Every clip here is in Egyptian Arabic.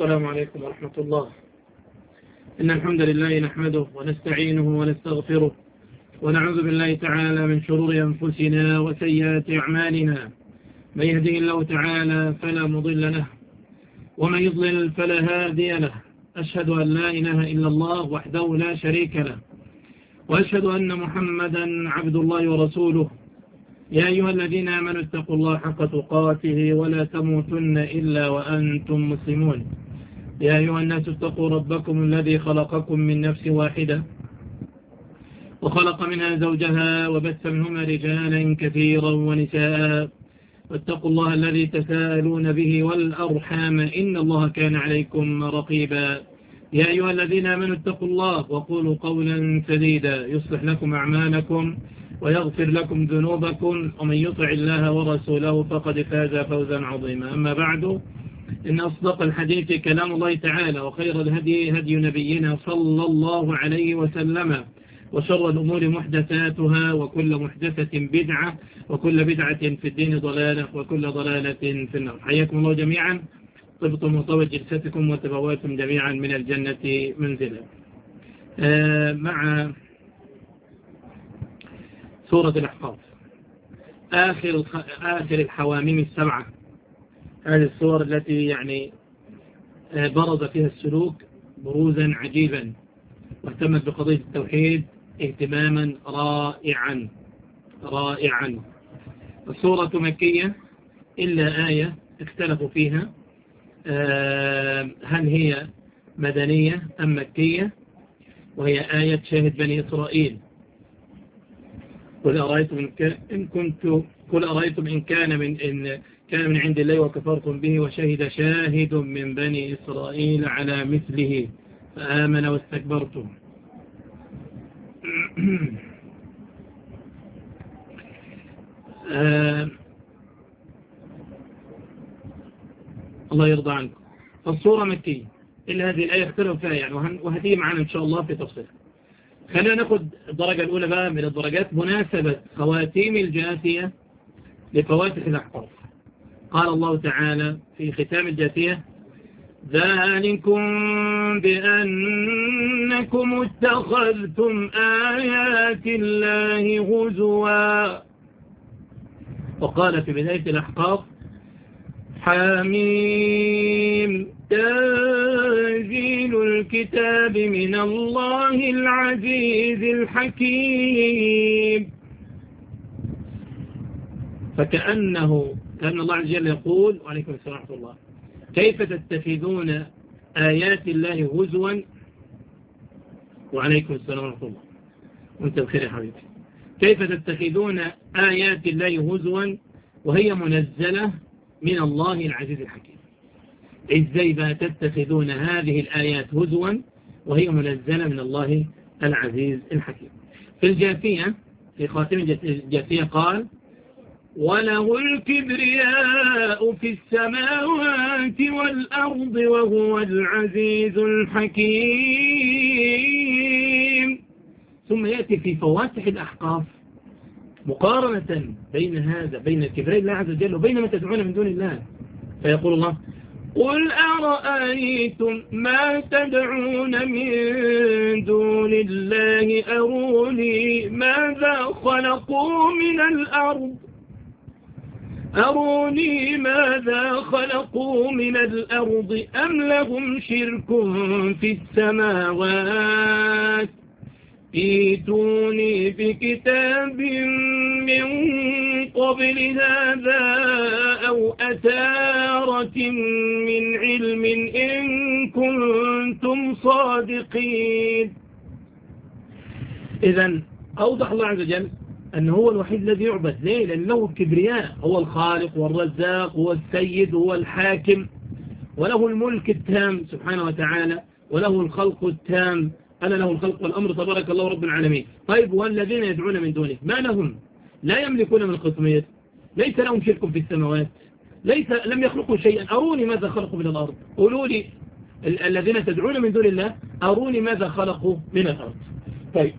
السلام عليكم ورحمة الله إن الحمد لله نحمده ونستعينه ونستغفره ونعوذ بالله تعالى من شرور أنفسنا وسيئات أعمالنا من يهده الله تعالى فلا مضل له ومن يضلل فلا هادي له أشهد أن لا إله إلا الله وحده لا شريك له وأشهد أن محمدا عبد الله ورسوله يا أيها الذين آمنوا اتقوا الله حق تقاته ولا تموتن إلا وأنتم مسلمون يا أيها الناس اتقوا ربكم الذي خلقكم من نفس واحدة وخلق منها زوجها وبث منهما رجالا كثيرا ونساء واتقوا الله الذي تساءلون به والأرحام إن الله كان عليكم رقيبا يا أيها الذين آمنوا اتقوا الله وقولوا قولا سديدا يصلح لكم أعمالكم ويغفر لكم ذنوبكم ومن يطع الله ورسوله فقد فاز فوزا عظيما أما بعد إن أصدق الحديث كلام الله تعالى وخير الهدي هدي نبينا صلى الله عليه وسلم وشر الأمور محدثاتها وكل محدثة بدعة وكل بدعة في الدين ضلالة وكل ضلالة في النار حياكم الله جميعا طبتم وطوت جلستكم وتبواتم جميعا من الجنة منزلا آه مع سورة الأحقاف آخر, آخر الحواميم السبعة هذه الصور التي يعني برز فيها السلوك بروزا عجيبا واهتمت بقضية التوحيد اهتماما رائعا رائعا الصورة مكية إلا آية اختلفوا فيها هل هي مدنية أم مكية وهي آية شاهد بني إسرائيل قل أرأيتم إن كنت قل أرأيتم إن كان من إن كان من عند الله وكفرتم به وشهد شاهد من بني إسرائيل على مثله فآمن واستكبرتم آه الله يرضى عنكم فالصورة مكية إلا هذه الآية اختلف فيها يعني وهتيجي معنا إن شاء الله في تفصيل خلينا ناخد الدرجة الأولى بقى من الدرجات مناسبة خواتيم الجاثية لفواتح الأحقاف قال الله تعالى في ختام الجاثية ذلكم بأنكم اتخذتم آيات الله هزوا وقال في بداية الأحقاف حميم تنزيل الكتاب من الله العزيز الحكيم فكأنه كأن الله عز وجل يقول وعليكم السلام ورحمة الله كيف تتخذون آيات الله هزوا وعليكم السلام ورحمة الله وانت بخير يا حبيبي كيف تتخذون آيات الله هزوا وهي منزلة من الله العزيز الحكيم ازاي بقى تتخذون هذه الآيات هزوا وهي منزلة من الله العزيز الحكيم في الجاثية في خاتم الجاثية قال وله الكبرياء في السماوات والأرض وهو العزيز الحكيم ثم يأتي في فواتح الأحقاف مقارنة بين هذا بين الكبرياء الله عز وجل وبين ما تدعون من دون الله فيقول الله قل أرأيتم ما تدعون من دون الله أروني ماذا خلقوا من الأرض أروني ماذا خلقوا من الأرض أم لهم شرك في السماوات ايتوني بكتاب من قبل هذا أو أتارة من علم إن كنتم صادقين إذا أوضح الله عز وجل أن هو الوحيد الذي يعبد ليه لأن له الكبرياء هو الخالق والرزاق هو السيد هو الحاكم وله الملك التام سبحانه وتعالى وله الخلق التام أنا له الخلق والأمر تبارك الله رب العالمين طيب والذين يدعون من دونه ما لهم لا يملكون من الخصمية ليس لهم شرك في السماوات ليس لم يخلقوا شيئا أروني ماذا خلقوا من الأرض قولوا لي الذين تدعون من دون الله أروني ماذا خلقوا من الأرض طيب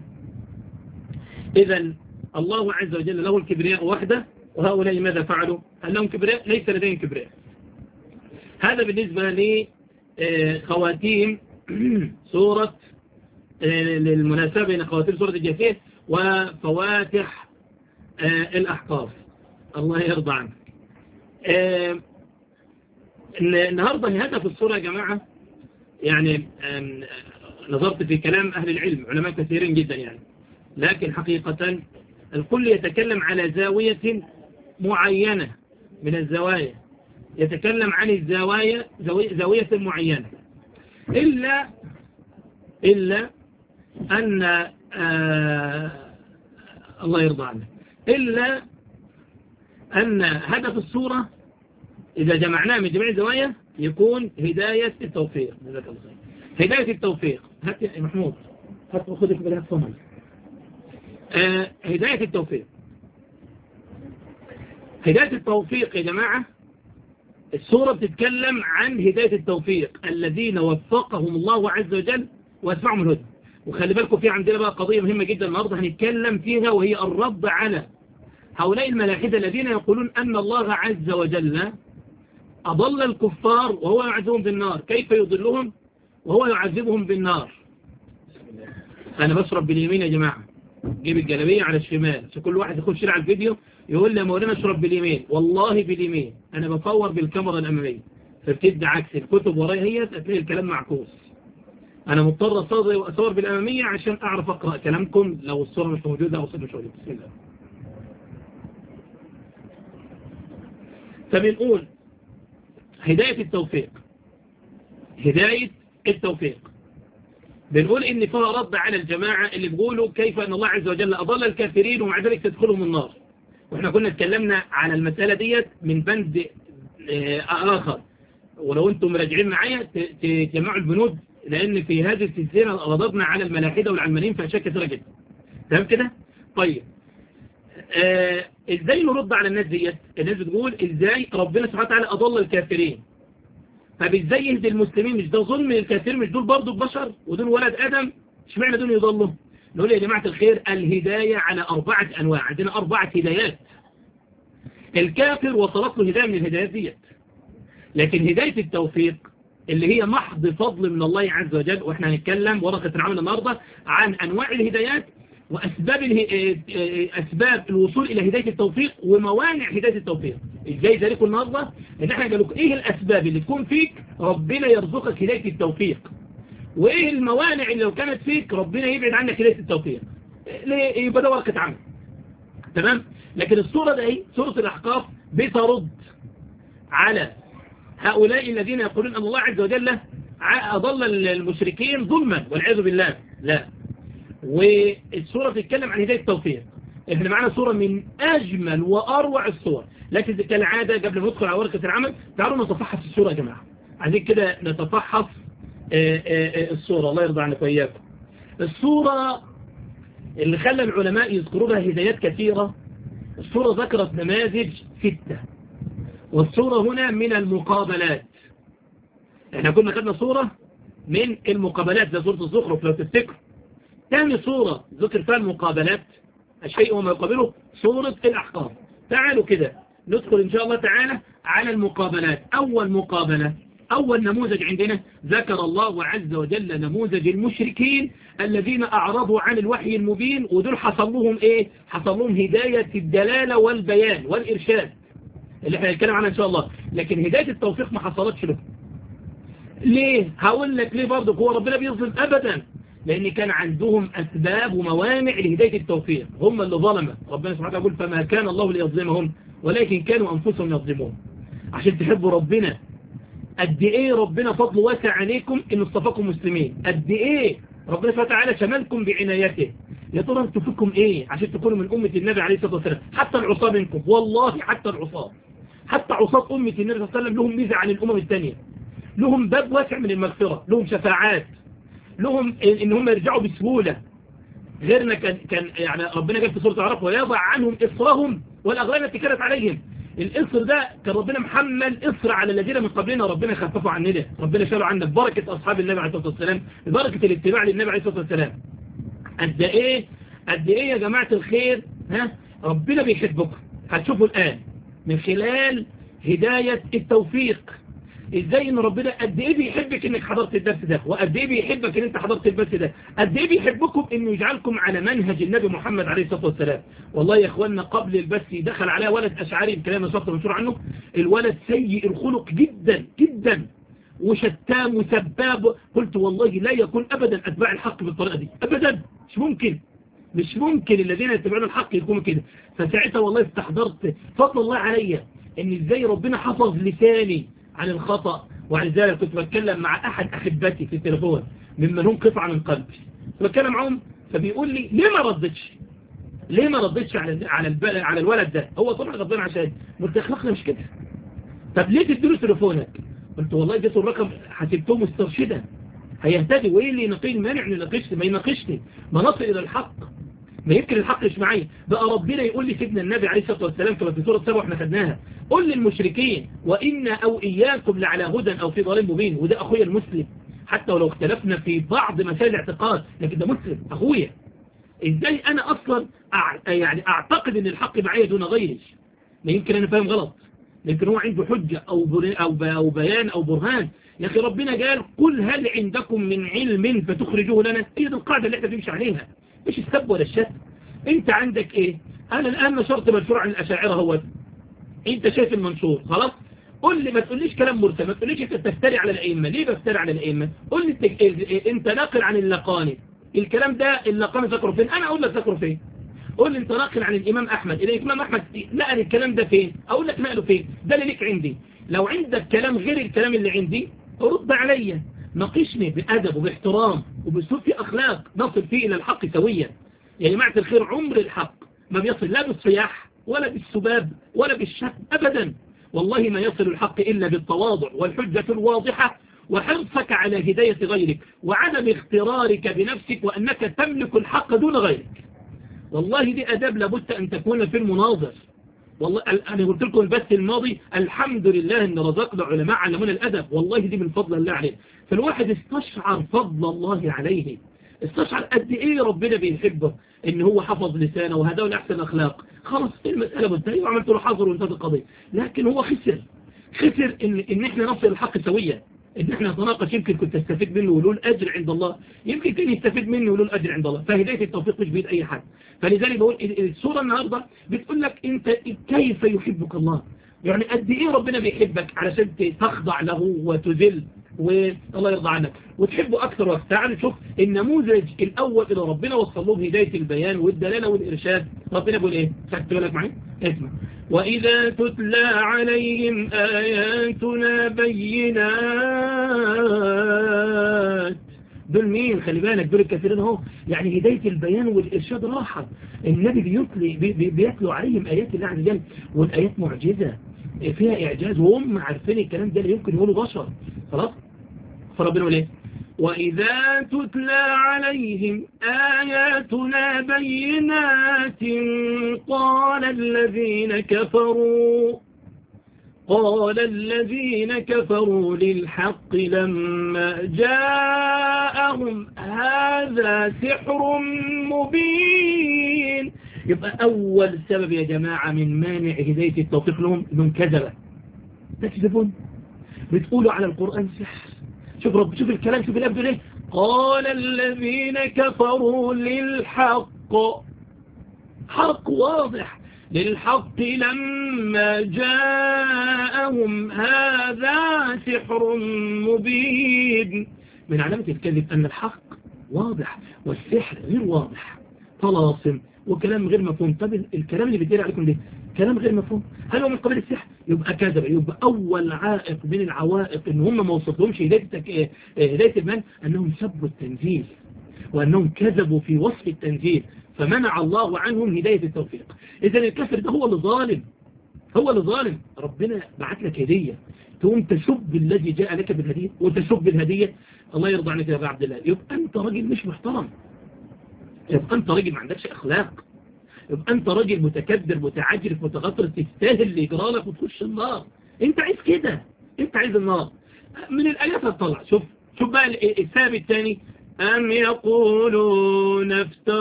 إذا الله عز وجل له الكبرياء وحده وهؤلاء ماذا فعلوا هل لهم كبرياء ليس لديهم كبرياء هذا بالنسبة خواتيم سورة للمناسبة بين خواتيم سورة الجاثية وفواتح الأحقاف الله يرضى عنك النهاردة هدف الصورة يا جماعة يعني نظرت في كلام أهل العلم علماء كثيرين جدا يعني لكن حقيقة الكل يتكلم على زاوية معينة من الزوايا يتكلم عن الزوايا زاوية معينة إلا إلا أن آه الله يرضى عنه إلا أن هدف الصورة إذا جمعناه من جميع الزوايا يكون هداية التوفيق هداية التوفيق هات يا محمود هات خذك بالهات فمي آه هداية التوفيق هداية التوفيق يا جماعة السورة بتتكلم عن هداية التوفيق الذين وفقهم الله عز وجل واسمعهم الهدى وخلي بالكم في عندنا بقى قضية مهمة جدا النهاردة هنتكلم فيها وهي الرد على هؤلاء الملاحدة الذين يقولون أن الله عز وجل أضل الكفار وهو يعذبهم بالنار كيف يضلهم وهو يعذبهم بالنار أنا بشرب باليمين يا جماعة جيب الجلبية على الشمال كل واحد يخش على الفيديو يقول لي يا مولانا اشرب باليمين والله باليمين أنا بصور بالكاميرا الأمامية فبتدي عكس الكتب ورايا هي تلاقي الكلام معكوس أنا مضطر أصور بالأمامية عشان أعرف أقرأ كلامكم لو الصورة مش موجودة أو الصورة مش موجودة بسم الله فبنقول هداية التوفيق هداية التوفيق بنقول ان فيها رد على الجماعة اللي بيقولوا كيف ان الله عز وجل اضل الكافرين ومع ذلك تدخلهم النار واحنا كنا اتكلمنا على المسألة ديت من بند اخر ولو انتم راجعين معايا تجمعوا البنود لان في هذه السلسلة رددنا على الملاحدة والعلمانيين في اشياء كثيرة جدا تمام كده طيب آه ازاي نرد على الناس ديت الناس بتقول ازاي ربنا سبحانه وتعالى اضل الكافرين طب ازاي يهدي المسلمين مش ده ظلم للكافرين مش دول برضه بشر ودول ولد ادم اشمعنى دول يضلوا نقول يا جماعه الخير الهدايه على اربعه انواع عندنا اربعه هدايات الكافر وصلت له هدايه من الهدايات ديت لكن هدايه التوفيق اللي هي محض فضل من الله عز وجل واحنا هنتكلم ورقه العمل النهارده عن انواع الهدايات وأسباب اله... أسباب الوصول إلى هداية التوفيق وموانع هداية التوفيق إزاي ذلك النهاردة إن احنا قالوا إيه الأسباب اللي تكون فيك ربنا يرزقك هداية التوفيق وإيه الموانع اللي لو كانت فيك ربنا يبعد عنك هداية التوفيق ليه يبقى ده ورقة عمل تمام لكن الصورة ده ايه سورة الأحقاف بترد على هؤلاء الذين يقولون أن الله عز وجل أضل المشركين ظلما والعياذ بالله لا والسورة بتتكلم عن هداية التوفيق احنا معانا صورة من أجمل وأروع الصور لكن كالعادة قبل ما ندخل على ورقة العمل تعالوا نتفحص الصورة يا جماعة عايزين كده نتفحص الصورة الله يرضى عنك وإياكم الصورة اللي خلى العلماء يذكروا لها هدايات كثيرة الصورة ذكرت نماذج ستة والصورة هنا من المقابلات احنا كنا خدنا صورة من المقابلات زي صورة الزخرف لو تفتكروا ثاني صورة ذكر فيها المقابلات الشيء وما يقابله صورة الأحقاب تعالوا كده ندخل إن شاء الله تعالى على المقابلات أول مقابلة أول نموذج عندنا ذكر الله عز وجل نموذج المشركين الذين أعرضوا عن الوحي المبين ودول حصل لهم إيه حصل لهم هداية الدلالة والبيان والإرشاد اللي احنا هنتكلم عنها إن شاء الله لكن هداية التوفيق ما حصلتش له ليه هقول لك ليه برضه هو ربنا بيظلم أبدا لأن كان عندهم أسباب وموانع لهداية التوفيق هم اللي ظلموا ربنا سبحانه يقول فما كان الله ليظلمهم ولكن كانوا أنفسهم يظلمون عشان تحبوا ربنا قد إيه ربنا فضل واسع عليكم إن اصطفاكم مسلمين قد إيه ربنا سبحانه وتعالى شملكم بعنايته يا ترى انتوا فيكم إيه عشان تكونوا من أمة النبي عليه الصلاة والسلام حتى العصاة منكم والله حتى العصاة حتى عصاة أمة النبي صلى الله عليه وسلم لهم ميزة عن الأمم الثانية لهم باب واسع من المغفرة لهم شفاعات لهم ان هم يرجعوا بسهولة غيرنا كان, كان يعني ربنا قال في سورة العرب ويضع عنهم إصرهم والأغلال التي كانت عليهم الإصر ده كان ربنا محمل إصر على الذين من قبلنا ربنا خففوا عننا ربنا شالوا عنا بركة أصحاب النبي عليه الصلاة والسلام بركة الاتباع للنبي عليه الصلاة والسلام قد إيه قد إيه يا جماعة الخير ها ربنا بيحبكم هتشوفوا الآن من خلال هداية التوفيق ازاي ان ربنا قد ايه بيحبك انك حضرت الدرس ده وقد ايه بيحبك ان انت حضرت الدرس ده قد ايه بيحبكم انه يجعلكم على منهج النبي محمد عليه الصلاه والسلام والله يا اخواننا قبل البث دخل عليها ولد اشعري الكلام صوت منشور عنه الولد سيء الخلق جدا جدا وشتام وسباب قلت والله لا يكون ابدا اتباع الحق بالطريقه دي ابدا مش ممكن مش ممكن الذين يتبعون الحق يكونوا كده فساعتها والله استحضرت فضل الله عليا ان ازاي ربنا حفظ لساني عن الخطأ وعن ذلك كنت بتكلم مع احد احبتي في التليفون ممن هم قطعة من قلبي بتكلم معهم فبيقول لي ليه ما ردتش ليه ما ردتش على على على الولد ده هو طبعا غضبان عشان قلت اخلاقنا مش كده طب ليه تديله تليفونك قلت والله اديته الرقم حسبته مسترشدا هيهتدي وايه اللي يناقيني مانع انه يناقشني ما يناقشني ما نصل الى الحق ما يمكن الحق مش معايا بقى ربنا يقول لي سيدنا النبي عليه الصلاة والسلام كما في سورة سبع احنا خدناها قل للمشركين وإنا أو إياكم لعلى هدى أو في ضلال مبين وده أخويا المسلم حتى ولو اختلفنا في بعض مسائل الاعتقاد لكن ده مسلم أخويا إزاي أنا أصلا أع... يعني أعتقد أن الحق معايا دون غيري ما يمكن أنا فاهم غلط يمكن هو عنده حجة أو, بر... أو, ب... أو بيان أو برهان يا أخي ربنا قال قل هل عندكم من علم فتخرجوه لنا هي دي القاعدة اللي احنا بنمشي عليها مش السب ولا الشتم انت عندك ايه انا الان نشرت منشور عن الاشاعره هو انت شايف المنشور خلاص قول لي ما تقوليش كلام مرسل ما تقوليش انت بتفتري على الائمه ليه بفتري على الائمه قول لي انت, انت ناقل عن اللقاني الكلام ده اللقاني ذكره فين انا اقول لك ذكره فين قول لي انت ناقل عن الامام احمد الامام احمد نقل الكلام ده فين اقول لك نقله فين ده اللي ليك عندي لو عندك كلام غير الكلام اللي عندي رد عليا ناقشني بأدب وباحترام وبأسلوب في أخلاق نصل فيه إلى الحق سويا يا جماعة الخير عمر الحق ما بيصل لا بالصياح ولا بالسباب ولا بالشتم أبدا والله ما يصل الحق إلا بالتواضع والحجة الواضحة وحرصك على هداية غيرك وعدم اخترارك بنفسك وأنك تملك الحق دون غيرك والله دي أداب لابد أن تكون في المناظر والله أنا قلت لكم البث الماضي الحمد لله أن رزقنا علماء علمونا الأدب والله دي من فضل الله عليه فالواحد استشعر فضل الله عليه استشعر قد إيه ربنا بيحبه إن هو حفظ لسانه وهذا من أحسن الأخلاق خلاص المسألة منتهية وعملت له حظر وانتهت القضية لكن هو خسر خسر إن, إن إحنا نصل الحق سويا إن إحنا نتناقش يمكن كنت تستفيد منه ولول أجر عند الله يمكن كان يستفيد منه ولول أجر عند الله فهداية التوفيق مش بيد أي حد فلذلك بقول السورة النهاردة بتقول لك أنت كيف يحبك الله يعني قد إيه ربنا بيحبك علشان تخضع له وتذل والله يرضى عنك وتحبه أكثر وقت تعال نشوف النموذج الأول إلى ربنا وصل له هداية البيان والدلالة والإرشاد ربنا بيقول إيه خدت بالك معي اسمع وإذا تتلى عليهم آياتنا بينات دول مين خلي بالك دول الكثيرين اهو يعني هداية البيان والإرشاد راحة النبي بيتلي بي بيتلو عليهم آيات الله عز وجل والآيات معجزة فيها إعجاز وهم عارفين الكلام ده لا يمكن يقولوا بشر خلاص فربنا يقول ايه وإذا تتلى عليهم آياتنا بينات قال الذين كفروا قال الذين كفروا للحق لما جاءهم هذا سحر مبين يبقى أول سبب يا جماعة من مانع هداية التوفيق لهم انهم كذبة تكذبون بتقولوا على القرآن سحر شوف رب شوف الكلام شوف الأبدو ليه قال الذين كفروا للحق حق واضح للحق لما جاءهم هذا سحر مبين من علامة الكذب أن الحق واضح والسحر غير واضح طلاسم وكلام غير مفهوم طب الكلام اللي بيتقال عليكم ده كلام غير مفهوم هل هو من قبيل السحر يبقى كذب يبقى أول عائق من العوائق إن هم ما وصلتهمش هداية التك... هداية المال أنهم سبوا التنزيل وأنهم كذبوا في وصف التنزيل فمنع الله عنهم هداية التوفيق إذا الكافر ده هو اللي ظالم هو اللي ظالم ربنا بعت لك هدية تقوم تسب الذي جاء لك بالهدية وتسب الهدية الله يرضى عنك يا أبا عبد الله يبقى أنت راجل مش محترم يبقى أنت راجل ما عندكش أخلاق يبقى أنت راجل متكبر متعجرف متغطر تستاهل اللي يجرالك وتخش النار أنت عايز كده أنت عايز النار من الآيات هتطلع شوف شوف بقى السبب الثاني أم يقولون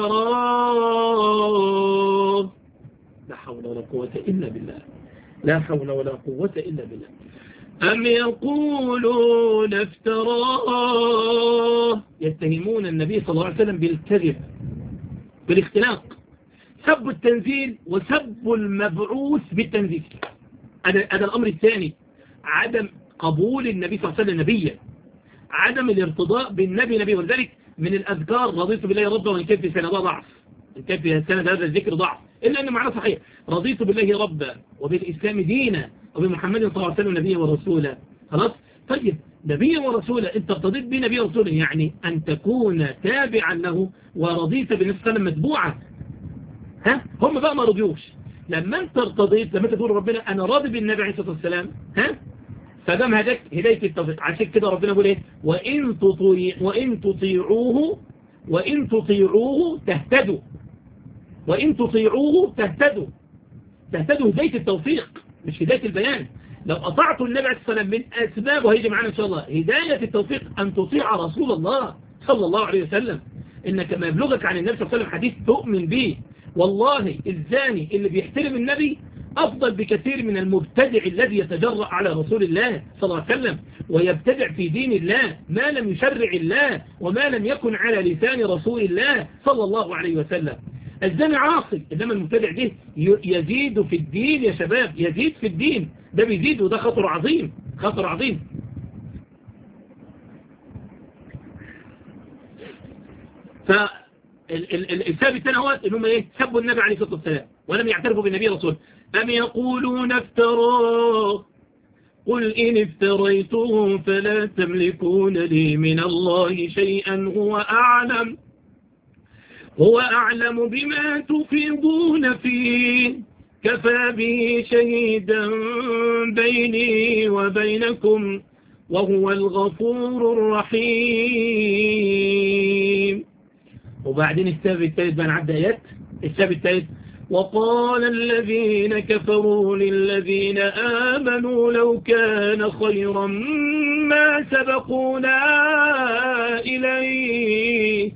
افتراه لا حول ولا قوة إلا بالله لا حول ولا قوة إلا بالله أم يقولون افتراه يتهمون النبي صلى الله عليه وسلم بالكذب بالاختلاق سب التنزيل وسب المبعوث بالتنزيل هذا الأمر الثاني عدم قبول النبي صلى الله عليه وسلم نبيا عدم الارتضاء بالنبي نبي ولذلك من الأذكار رضيت بالله ربا وإن كان في سنة ضعف إن كان في سنة هذا الذكر ضعف إلا أنه معناه صحيح رضيت بالله ربا وبالإسلام دينا وبمحمد صلى الله عليه وسلم نبيا ورسولا خلاص طيب نبيا ورسولا انت ارتضيت بنبي ورسولا يعني أن تكون تابعا له ورضيت بالنبي صلى الله عليه وسلم متبوعا ها هم بقى ما رضيوش لما انت ارتضيت لما تقول ربنا انا راضي بالنبي عليه الصلاه والسلام ها فدام هداك هدايه التوفيق عشان كده ربنا بيقول ايه وان تطيع وان تطيعوه وان تطيعوه تهتدوا وان تطيعوه تهتدوا تهتدوا هدايه التوفيق مش هدايه البيان لو أطعتوا النبي عليه الصلاة والسلام من أسباب وهيجي معنا إن شاء الله هداية التوفيق أن تطيع رسول الله صلى الله عليه وسلم إنك ما يبلغك عن النبي صلى الله عليه وسلم حديث تؤمن به والله الزاني اللي بيحترم النبي أفضل بكثير من المبتدع الذي يتجرأ على رسول الله صلى الله عليه وسلم ويبتدع في دين الله ما لم يشرع الله وما لم يكن على لسان رسول الله صلى الله عليه وسلم الزاني عاصي إنما المبتدع ده يزيد في الدين يا شباب يزيد في الدين ده بيزيد وده خطر عظيم خطر عظيم فالسبب الثاني هو ان هم ايه سبوا النبي عليه الصلاه والسلام ولم يعترفوا بالنبي رسول ام يقولون افتراه قل إن افتريته فلا تملكون لي من الله شيئا هو أعلم هو أعلم بما تفيضون فيه كفى به شهيدا بيني وبينكم وهو الغفور الرحيم وبعدين السبب الثالث بقى نعد آيات السبب الثالث وقال الذين كفروا للذين آمنوا لو كان خيرا ما سبقونا إليه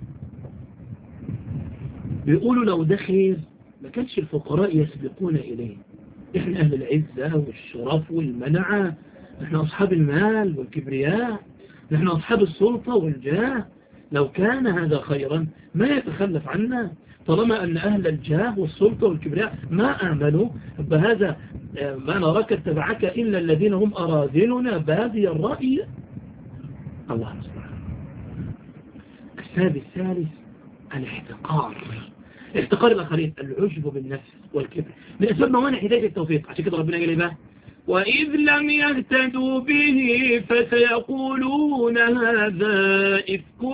بيقولوا لو ده خير ما كانش الفقراء يسبقون إليه إحنا أهل العزة والشرف والمنعة نحن أصحاب المال والكبرياء نحن أصحاب السلطة والجاه لو كان هذا خيرا ما يتخلف عنا طالما أن أهل الجاه والسلطة والكبرياء ما آمنوا بهذا ما نراك اتبعك إلا الذين هم أراذلنا بهذه الرأي الله سبحانه السبب الثالث الاحتقار احتقار الآخرين العجب بالنفس والكبر من أسباب موانع هداية التوفيق عشان كده ربنا قال ايه بقى وإذ لم يهتدوا به فسيقولون هذا إفك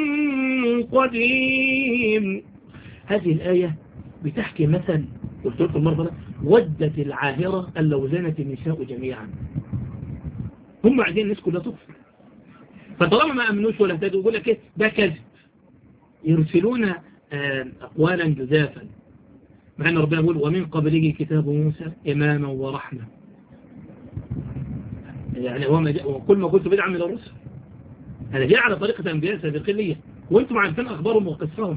قديم هذه الآية بتحكي مثل قلت لكم مرة ودت العاهرة أن لو زانت النساء جميعا هم عايزين الناس كلها تكفر فطالما ما أمنوش ولا اهتدوا يقول لك ايه ده كذب يرسلون أقوالا جزافا مع أن ربنا يقول ومن قبله كتاب موسى إماما ورحمة يعني هو كل ما قلت بدعا من الرسل هذا جاء على طريقة أنبياء سابقين ليه وانتم عارفين أخبارهم وقصهم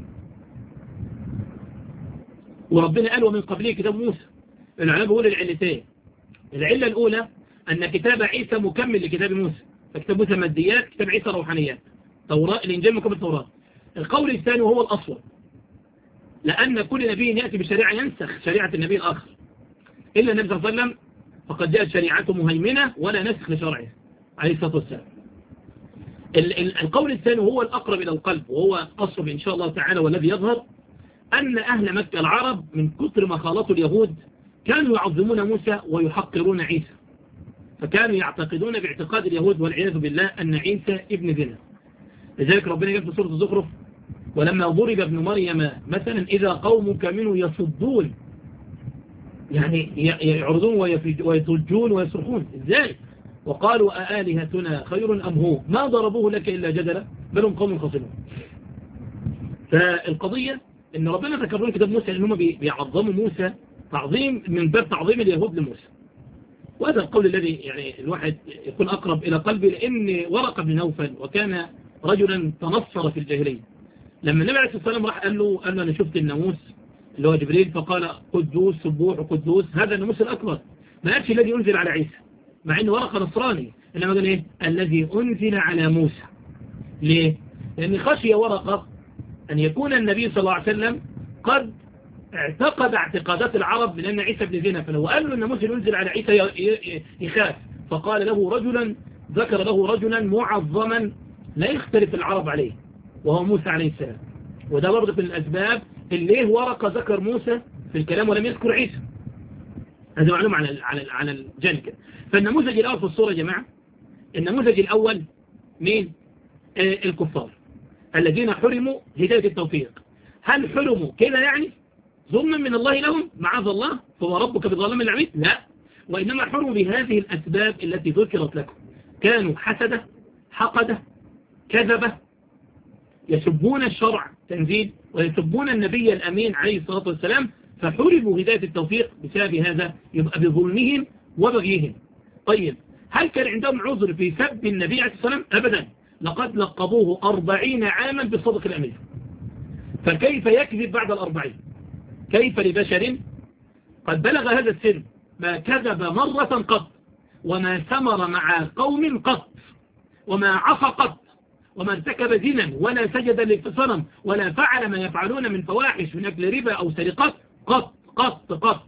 وربنا قال ومن قبله كتاب موسى العلماء بيقول العلتين العلة الأولى أن كتاب عيسى مكمل لكتاب موسى فكتاب موسى ماديات كتاب عيسى روحانيات توراة الإنجيل مكمل التوراة القول الثاني وهو الأصل لأن كل نبي يأتي بشريعة ينسخ شريعة النبي الآخر إلا النبي صلى الله عليه وسلم فقد جاءت شريعته مهيمنة ولا نسخ لشرعه عليه الصلاة والسلام القول الثاني هو الأقرب إلى القلب وهو أصرب إن شاء الله تعالى والذي يظهر أن أهل مكة العرب من كثر ما خالطوا اليهود كانوا يعظمون موسى ويحقرون عيسى فكانوا يعتقدون باعتقاد اليهود والعياذ بالله أن عيسى ابن زنا لذلك ربنا قال في سورة الزخرف ولما ضرب ابن مريم مثلا إذا قومك منه يصدون يعني يعرضون ويتلجون ويصرخون ازاي وقالوا أآلهتنا خير أم هو ما ضربوه لك إلا جدلا بل هم قوم خصمون فالقضية ان ربنا ذكر لهم كتاب موسى ان هم بيعظموا موسى تعظيم من باب تعظيم اليهود لموسى وهذا القول الذي يعني الواحد يكون أقرب إلى قلبي لأن ورقة بن نوفل وكان رجلا تنصر في الجاهلية لما النبي عليه الصلاة والسلام راح قال له قال له أنا شفت الناموس اللي هو جبريل فقال قدوس سبوح وقدوس هذا الناموس الأكبر ما قالش الذي أنزل على عيسى مع انه ورقة نصراني انما قال ايه الذي انزل على موسى ليه لان خشي ورقة ان يكون النبي صلى الله عليه وسلم قد اعتقد اعتقادات العرب من ان عيسى ابن زنا فلو قال له ان موسى ينزل على عيسى يخاف فقال له رجلا ذكر له رجلا معظما لا يختلف العرب عليه وهو موسى عليه السلام وده برضه من الأسباب اللي ليه ورقة ذكر موسى في الكلام ولم يذكر عيسى هذا معلوم على على على الجانب كده فالنموذج الأول في الصورة يا جماعة النموذج الأول مين آه الكفار الذين حرموا هداية التوفيق هل حرموا كده يعني ظلما من الله لهم معاذ الله فهو ربك بظلام العبيد لا وإنما حرموا بهذه الأسباب التي ذكرت لكم كانوا حسدة حقدة كذبة يسبون الشرع تنزيل ويسبون النبي الأمين عليه الصلاة والسلام فحرموا هداية التوفيق بسبب هذا يبقى بظلمهم وبغيهم طيب هل كان عندهم عذر في سب النبي عليه الصلاة والسلام أبدا لقد لقبوه أربعين عاما بالصدق الأمين فكيف يكذب بعد الأربعين كيف لبشر قد بلغ هذا السن ما كذب مرة قط وما ثمر مع قوم قط وما عصى قط وما ارتكب زنا ولا سجد للصنم ولا فعل ما يفعلون من فواحش من أكل ربا أو سرقات قط قط قط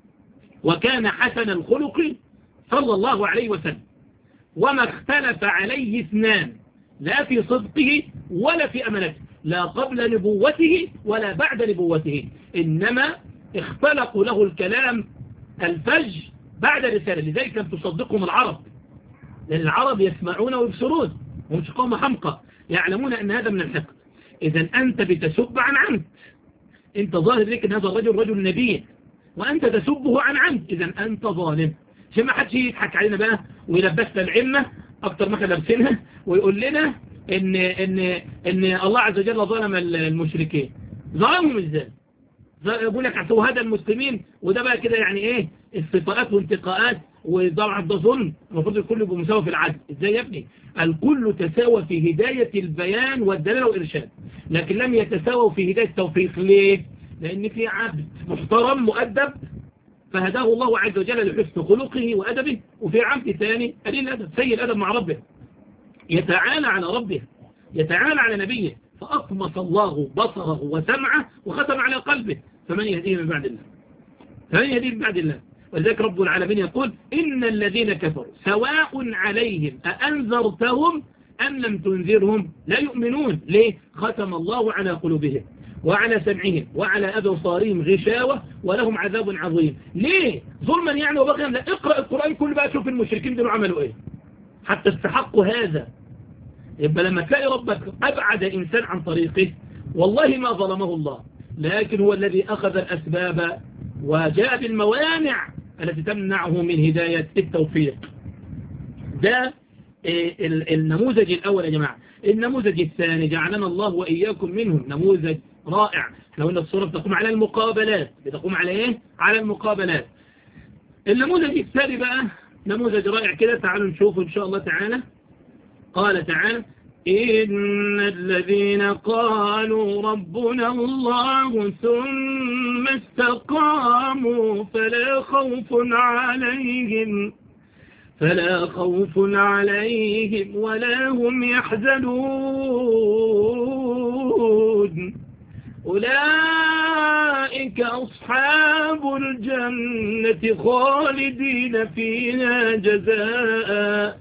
وكان حسن الخلق صلى الله عليه وسلم وما اختلف عليه اثنان لا في صدقه ولا في أمانته لا قبل نبوته ولا بعد نبوته إنما اختلقوا له الكلام الفج بعد رسالة لذلك لم تصدقهم العرب لأن العرب يسمعون ويبصرون هم قوم حمقى يعلمون أن هذا من الحقد إذا أنت بتسب عن عمد أنت ظاهر لك أن هذا الرجل رجل نبي وأنت تسبه عن عمد إذا أنت ظالم عشان ما حدش يضحك علينا بقى ويلبسنا العمة أكتر ما احنا لابسينها ويقول لنا إن, إن, إن الله عز وجل ظلم المشركين ظلمهم إزاي يقول لك عسوا هذا المسلمين وده بقى كده يعني ايه استطاءات وانتقاءات وطبعا ده ظلم المفروض الكل يبقى مساوي في العدل ازاي يا ابني الكل تساوى في هداية البيان والدلالة والإرشاد لكن لم يتساووا في هداية التوفيق ليه لان في عبد محترم مؤدب فهداه الله عز وجل لحسن خلقه وأدبه وفي عبد ثاني قليل الأدب سيء الأدب مع ربه يتعالى على ربه يتعالى على نبيه فأطمس الله بصره وسمعه وختم على قلبه فمن يهديه من بعد الله فمن يهديه من بعد الله ولذلك رب العالمين يقول إن الذين كفروا سواء عليهم أأنذرتهم أم لم تنذرهم لا يؤمنون ليه ختم الله على قلوبهم وعلى سمعهم وعلى أبصارهم غشاوة ولهم عذاب عظيم ليه ظلما يعني وبغيا لا اقرأ القرآن كل بقى شوف المشركين دول عملوا ايه حتى استحقوا هذا يبقى لما تلاقي ربك أبعد إنسان عن طريقه والله ما ظلمه الله لكن هو الذي أخذ الأسباب وجاء بالموانع التي تمنعه من هداية التوفيق ده النموذج الأول يا جماعة النموذج الثاني جعلنا الله وإياكم منهم نموذج رائع احنا قلنا الصورة بتقوم على المقابلات بتقوم على ايه على المقابلات النموذج الثاني بقى نموذج رائع كده تعالوا نشوفه إن شاء الله تعالى قال تعالى إن الذين قالوا ربنا الله ثم استقاموا فلا خوف عليهم فلا خوف عليهم ولا هم يحزنون أولئك أصحاب الجنة خالدين فيها جزاء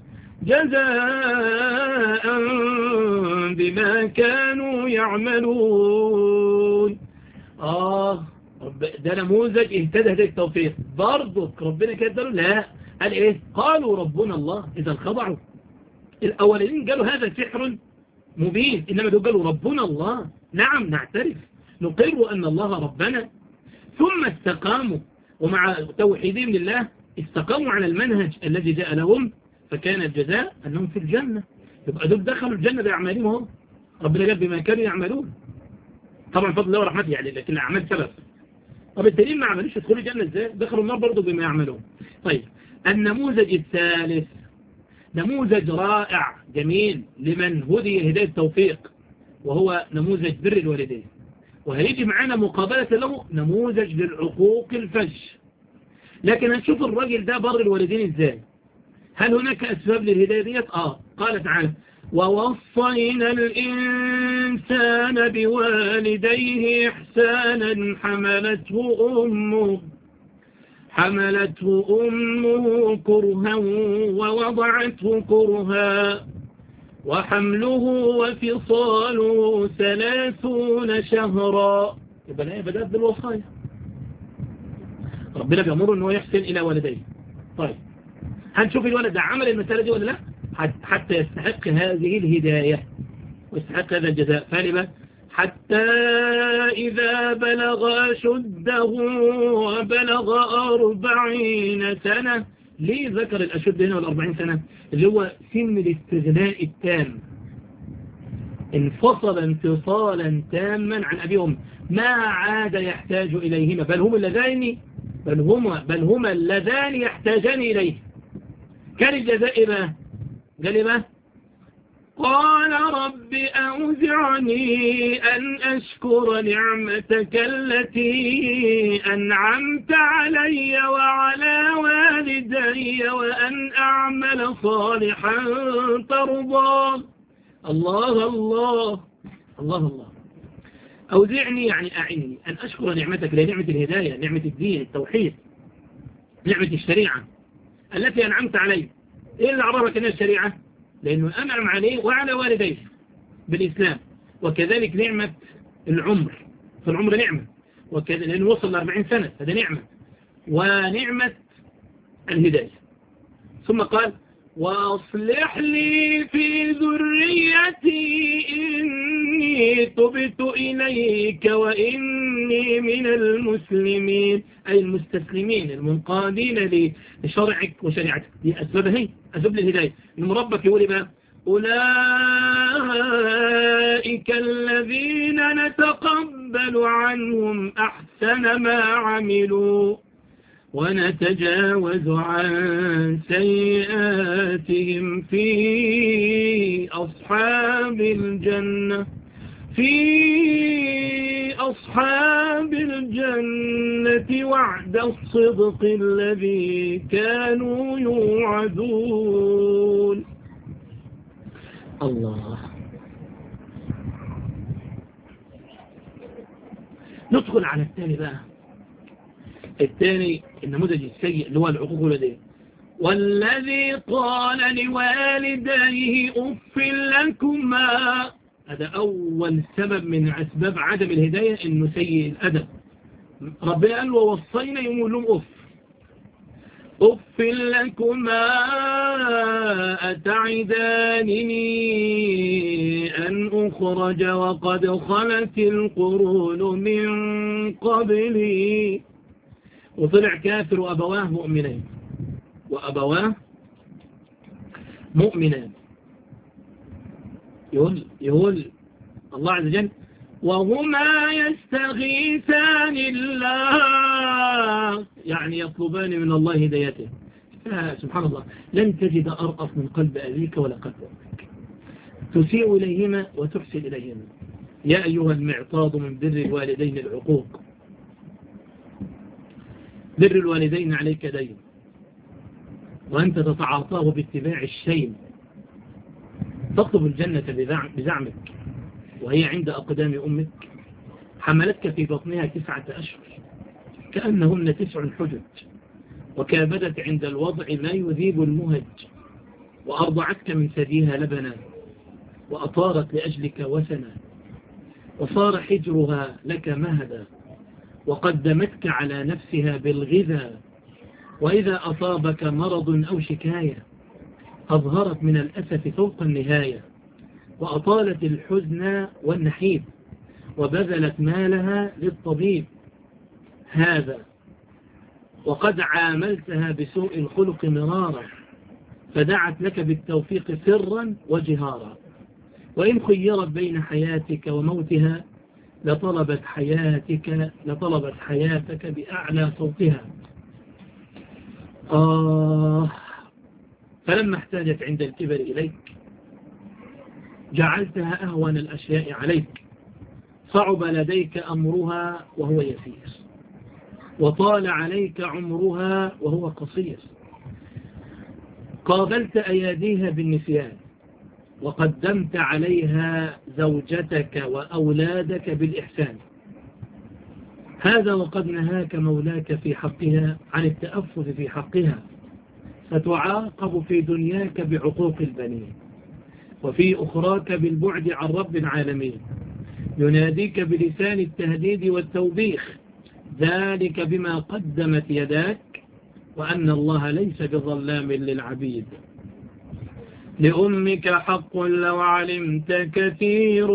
جزاء بما كانوا يعملون آه ده نموذج اهتدى هدى التوفيق برضك ربنا كده لا قال ايه قالوا ربنا الله اذا خضعوا الاولين قالوا هذا سحر مبين انما دول قالوا ربنا الله نعم نعترف نقر ان الله ربنا ثم استقاموا ومع توحيدهم لله استقاموا على المنهج الذي جاء لهم فكان الجزاء أنهم في الجنة يبقى دول دخلوا الجنة بأعمالهم ربنا قال بما كانوا يعملون طبعا فضل الله ورحمته يعني لكن الأعمال سبب طب التانيين ما عملوش يدخلوا الجنة ازاي دخلوا النار برضه بما يعملون طيب النموذج الثالث نموذج رائع جميل لمن هدي هداية التوفيق وهو نموذج بر الوالدين وهيجي معانا مقابلة له نموذج للعقوق الفج لكن هنشوف الراجل ده بر الوالدين ازاي هل هناك أسباب للهداية ديت؟ آه قال تعالى ووصينا الإنسان بوالديه إحسانا حملته أمه حملته أمه كرها ووضعته كرها وحمله وفصاله ثلاثون شهرا يبقى الآية بدأت بالوصايا ربنا بيأمره أنه يحسن إلى والديه طيب هنشوف الولد ده عمل المسألة دي ولا لا حتى يستحق هذه الهداية ويستحق هذا الجزاء فالبا حتى إذا بلغ شده وبلغ أربعين سنة ليه ذكر الأشد هنا والأربعين سنة اللي هو سن الاستغناء التام انفصل انفصالا تاما عن أبيهم ما عاد يحتاج إليهما بل هم اللذان بل هما, بل هما اللذان يحتاجان إليه كان الجزاء ما قال ما قال رب أوزعني أن أشكر نعمتك التي أنعمت علي وعلى والدي وأن أعمل صالحا ترضى الله الله الله الله أوزعني يعني أعني أن أشكر نعمتك لنعمة الهداية نعمة الدين التوحيد نعمة الشريعة التي أنعمت علي إيه اللي عرفك أنها الشريعة لأنه أنعم عليه وعلى والديه بالإسلام وكذلك نعمة العمر فالعمر نعمة وكذلك لأنه وصل لأربعين سنة هذا نعمة ونعمة الهداية ثم قال وأصلح لي في ذريتي إني تبت إليك وإني من المسلمين أي المستسلمين المنقادين لشرعك وشريعتك دي أسباب هي أسباب للهداية المربك يقول بقى أولئك الذين نتقبل عنهم أحسن ما عملوا ونتجاوز عن سيئاتهم في أصحاب الجنة في أصحاب الجنة وعد الصدق الذي كانوا يوعدون الله ندخل على الثاني بقى الثاني النموذج السيء اللي هو العقوق الوالدين والذي قال لوالديه أف لكما هذا أول سبب من أسباب عدم الهداية إنه سيء الأدب ربنا قال ووصينا يقول لهم أف أف لكما أتعدانني أن أخرج وقد خلت القرون من قبلي وطلع كافر وأبواه مؤمنين وأبواه مؤمنان يقول, يقول الله عز وجل وهما يستغيثان الله يعني يطلبان من الله هدايته سبحان الله لن تجد أرأف من قلب أبيك ولا قلب أمك تسيء إليهما وتحسن إليهما يا أيها المعتاض من بر الوالدين العقوق بر الوالدين عليك دين وأنت تتعاطاه باتباع الشيم تطلب الجنة بزعمك وهي عند أقدام أمك حملتك في بطنها تسعة أشهر كأنهن تسع حجج وكابدت عند الوضع ما يذيب المهج وأرضعتك من ثديها لبنا وأطارت لأجلك وسنا وصار حجرها لك مهدا وقدمتك على نفسها بالغذاء وإذا أصابك مرض أو شكاية أظهرت من الأسف فوق النهاية وأطالت الحزن والنحيب وبذلت مالها للطبيب هذا وقد عاملتها بسوء الخلق مرارا فدعت لك بالتوفيق سرا وجهارا وإن خيرت بين حياتك وموتها لطلبت حياتك لطلبت حياتك بأعلى صوتها آه فلما احتاجت عند الكبر إليك جعلتها أهون الأشياء عليك صعب لديك أمرها وهو يسير وطال عليك عمرها وهو قصير قابلت أياديها بالنسيان وقدمت عليها زوجتك وأولادك بالإحسان هذا وقد نهاك مولاك في حقها عن التأفف في حقها فتعاقب في دنياك بعقوق البنين وفي أخراك بالبعد عن رب العالمين يناديك بلسان التهديد والتوبيخ ذلك بما قدمت يداك وأن الله ليس بظلام للعبيد لأمك حق لو علمت كثير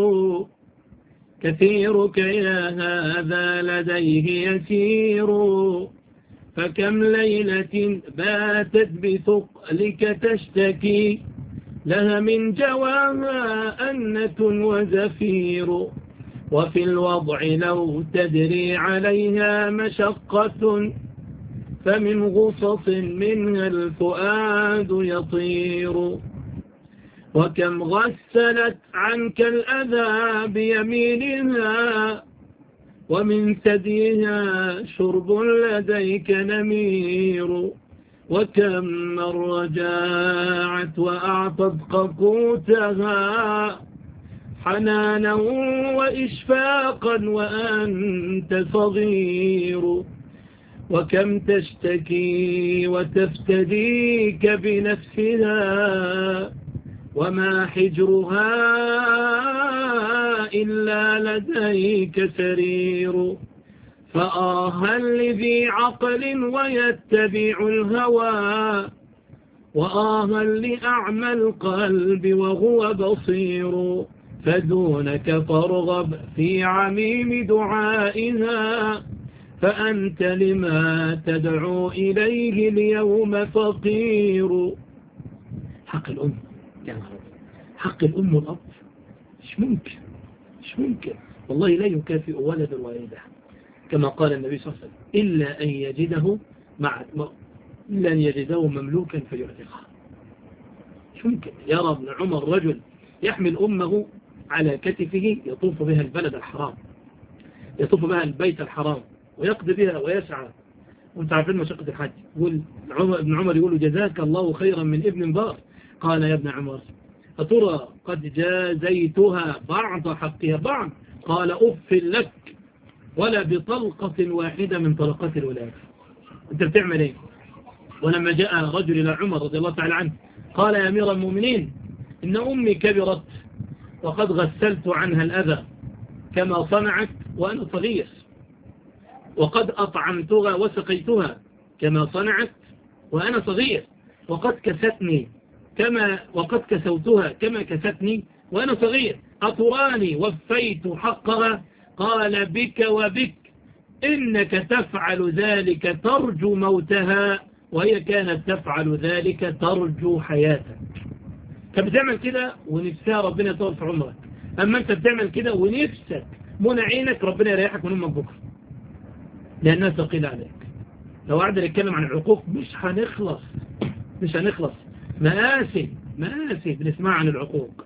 كثيرك يا هذا لديه يسير فكم ليلة باتت بثقلك تشتكي لها من جواها أنة وزفير وفي الوضع لو تدري عليها مشقة فمن غصص منها الفؤاد يطير وكم غسلت عنك الأذى بيمينها ومن ثديها شرب لديك نمير وكم مرة جاعت وأعطت قوتها حنانا وإشفاقا وأنت صغير وكم تشتكي وتفتديك بنفسها وما حجرها إلا لديك سرير فآها لذي عقل ويتبع الهوى وآها لأعمى القلب وهو بصير فدونك فارغب في عميم دعائها فأنت لما تدعو إليه اليوم فقير حق الأم يا نهار حق الأم والأب مش ممكن مش ممكن والله لا يكافئ ولد والده كما قال النبي صلى الله عليه وسلم إلا أن يجده مع إلا أن يجده مملوكا فيعتقه مش ممكن يرى ابن عمر رجل يحمل أمه على كتفه يطوف بها البلد الحرام يطوف بها البيت الحرام ويقضي بها ويسعى وانت عارفين مشقة الحج يقول ابن عمر يقول جزاك الله خيرا من ابن بار قال يا ابن عمر أترى قد جازيتها بعض حقها بعض قال أف لك ولا بطلقة واحدة من طلقات الولاية أنت بتعمل إيه ولما جاء رجل إلى عمر رضي الله تعالى عنه قال يا أمير المؤمنين إن أمي كبرت وقد غسلت عنها الأذى كما صنعت وأنا صغير وقد أطعمتها وسقيتها كما صنعت وأنا صغير وقد كستني كما وقد كسوتها كما كستني وأنا صغير أتراني وفيت حقها قال بك وبك إنك تفعل ذلك ترجو موتها وهي كانت تفعل ذلك ترجو حياتك كانت بتعمل كده ونفسها ربنا يطول في عمرك أما أنت بتعمل كده ونفسك منع عينك ربنا يريحك من أمك بكرة لأنها ثقيلة عليك لو قعدنا نتكلم عن العقوق مش هنخلص مش هنخلص مآسي مآسي بنسمع عن العقوق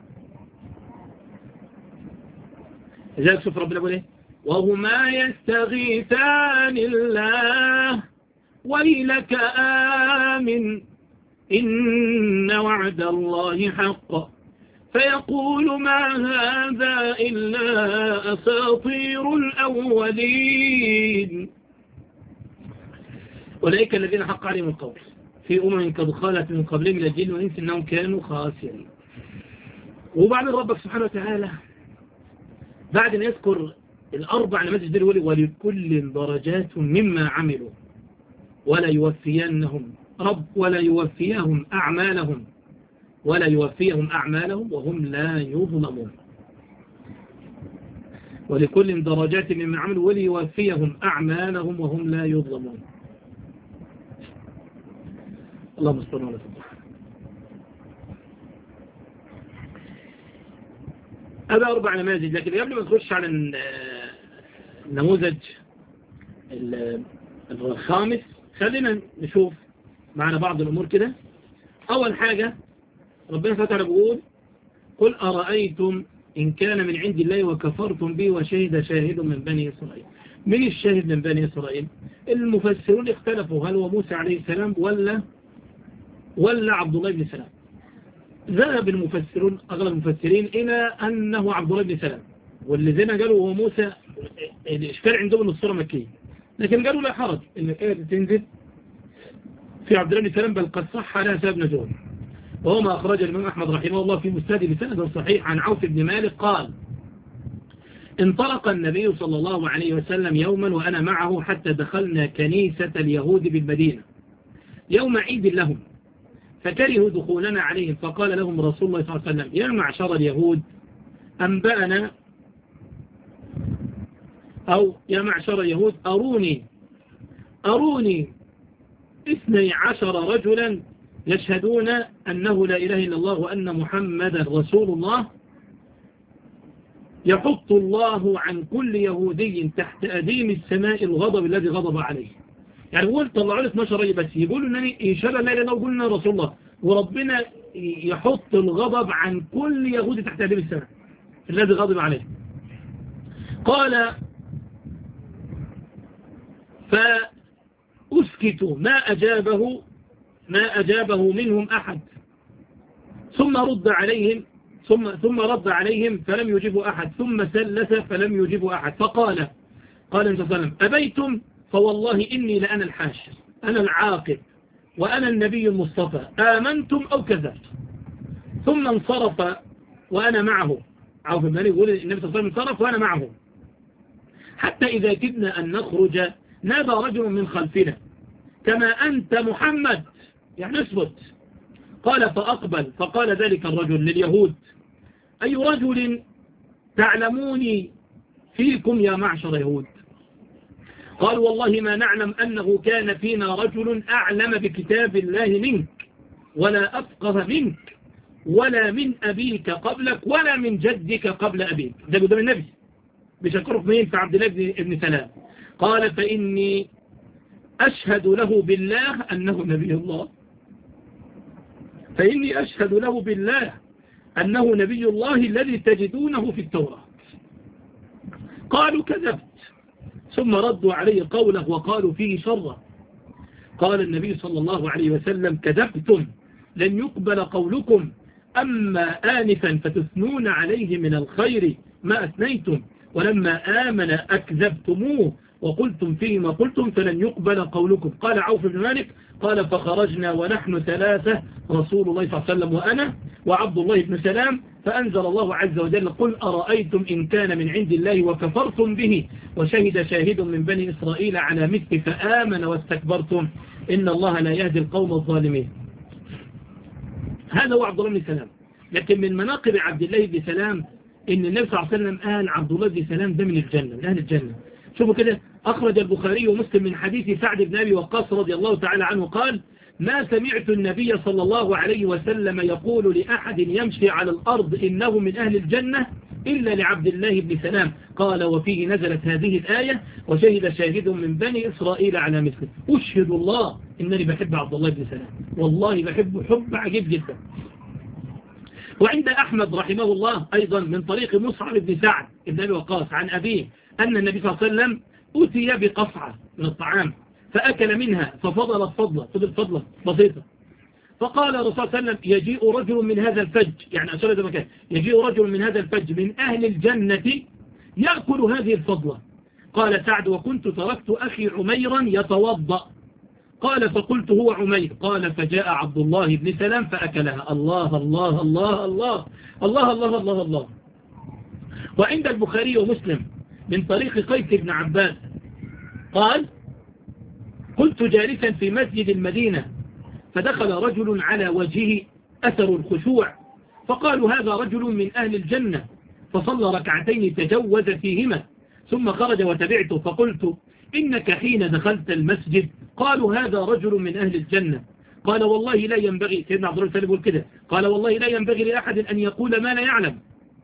لذلك شوف ربنا يقول ايه وهما يستغيثان الله ويلك آمن إن وعد الله حق فيقول ما هذا إلا أساطير الأولين أولئك الذين حق عليهم القول في أمم قد خالت من قبلهم من الجن والإنس إنهم كانوا خاسرين وبعد ربك سبحانه وتعالى بعد أن يذكر الأربع نماذج دول يقول ولكل درجات مما عملوا ولا يوفينهم رب ولا يوفيهم أعمالهم ولا يوفيهم أعمالهم وهم لا يظلمون ولكل درجات مما عملوا وليوفيهم أعمالهم وهم لا يظلمون اللهم صل على سيدنا هذا أربع نماذج لكن قبل ما نخش على النموذج الخامس خلينا نشوف معنا بعض الأمور كده أول حاجة ربنا فتح بيقول قل أرأيتم إن كان من عند الله وكفرتم به وشهد شاهد من بني إسرائيل من الشاهد من بني إسرائيل المفسرون اختلفوا هل هو موسى عليه السلام ولا ولا عبد الله بن سلام ذهب المفسرون أغلب المفسرين إلى أنه عبد الله بن سلام والذين قالوا هو موسى الإشكال عندهم أن الصورة مكية لكن قالوا لا حرج إن الآية تنزل في عبد الله بن سلام بل قد صح لها سبب نزول وهو ما أخرج الإمام أحمد رحمه الله في مستهد بسند صحيح عن عوف بن مالك قال انطلق النبي صلى الله عليه وسلم يوما وأنا معه حتى دخلنا كنيسة اليهود بالمدينة يوم عيد لهم فكرهوا دخولنا عليهم فقال لهم رسول الله صلى الله عليه وسلم يا معشر اليهود أنبأنا أو يا معشر اليهود أروني أروني اثني عشر رجلا يشهدون أنه لا إله إلا الله وأن محمدا رسول الله يحط الله عن كل يهودي تحت أديم السماء الغضب الذي غضب عليه يعني بقول طلعوا لي 12 رجل بس يقولوا أنني يشهد لا إله إلا الله وقلنا رسول الله وربنا يحط الغضب عن كل يهودي تحت أديم السماء الذي غضب عليه قال فأسكتوا ما أجابه ما أجابه منهم أحد ثم رد عليهم ثم ثم رد عليهم فلم يجيبوا أحد ثم سلس فلم يجيبوا أحد فقال قال النبي صلى الله عليه وسلم أبيتم فوالله إني لأنا الحاشر أنا العاقب وأنا النبي المصطفى آمنتم أو كذبت ثم انصرف وأنا معه عوف بن يقول النبي صلى الله عليه وسلم انصرف وأنا معه حتى إذا كدنا أن نخرج نادى رجل من خلفنا كما أنت محمد يعني اثبت قال فأقبل فقال ذلك الرجل لليهود أي رجل تعلموني فيكم يا معشر يهود قال والله ما نعلم أنه كان فينا رجل أعلم بكتاب الله منك ولا أفقه منك ولا من أبيك قبلك ولا من جدك قبل أبيك ده قدام النبي بشكره مين في عبد الله بن سلام قال فإني أشهد له بالله أنه نبي الله فإني أشهد له بالله أنه نبي الله الذي تجدونه في التوراة قالوا كذبت ثم ردوا عليه قوله وقالوا فيه شرا قال النبي صلى الله عليه وسلم كذبتم لن يقبل قولكم أما آنفا فتثنون عليه من الخير ما أثنيتم ولما آمن أكذبتموه وقلتم فيه ما قلتم فلن يقبل قولكم قال عوف بن مالك قال فخرجنا ونحن ثلاثة رسول الله صلى الله عليه وسلم وأنا وعبد الله بن سلام فأنزل الله عز وجل قل أرأيتم إن كان من عند الله وكفرتم به وشهد شاهد من بني إسرائيل على مثل فآمن واستكبرتم إن الله لا يهدي القوم الظالمين هذا هو عبد الله بن سلام لكن من مناقب عبد الله بن سلام إن النبي صلى الله عليه وسلم قال عبد الله بن سلام ده من الجنة من أهل الجنة شوفوا كده أخرج البخاري ومسلم من حديث سعد بن أبي وقاص رضي الله تعالى عنه قال ما سمعت النبي صلى الله عليه وسلم يقول لأحد يمشي على الأرض إنه من أهل الجنة إلا لعبد الله بن سلام قال وفيه نزلت هذه الآية وشهد شاهد من بني إسرائيل على مثله أشهد الله إنني بحب عبد الله بن سلام والله بحبه حب عجيب جدا وعند أحمد رحمه الله أيضا من طريق مصعب بن سعد بن أبي وقاص عن أبيه أن النبي صلى الله عليه وسلم أتي بقصعة من الطعام فأكل منها ففضلت فضلة فضل فضلة بسيطة فقال الرسول صلى الله عليه وسلم يجيء رجل من هذا الفج يعني أشار هذا مكان يجيء رجل من هذا الفج من أهل الجنة يأكل هذه الفضلة قال سعد وكنت تركت أخي عميرا يتوضأ قال فقلت هو عمير قال فجاء عبد الله بن سلام فأكلها الله الله الله الله الله الله الله الله وعند البخاري ومسلم من طريق قيس بن عباس قال كنت جالسا في مسجد المدينة فدخل رجل على وجهه أثر الخشوع فقالوا هذا رجل من أهل الجنة فصلى ركعتين تجوز فيهما ثم خرج وتبعته فقلت إنك حين دخلت المسجد قالوا هذا رجل من أهل الجنة قال والله لا ينبغي سيدنا عبد الله يقول كده قال والله لا ينبغي لأحد أن يقول ما لا يعلم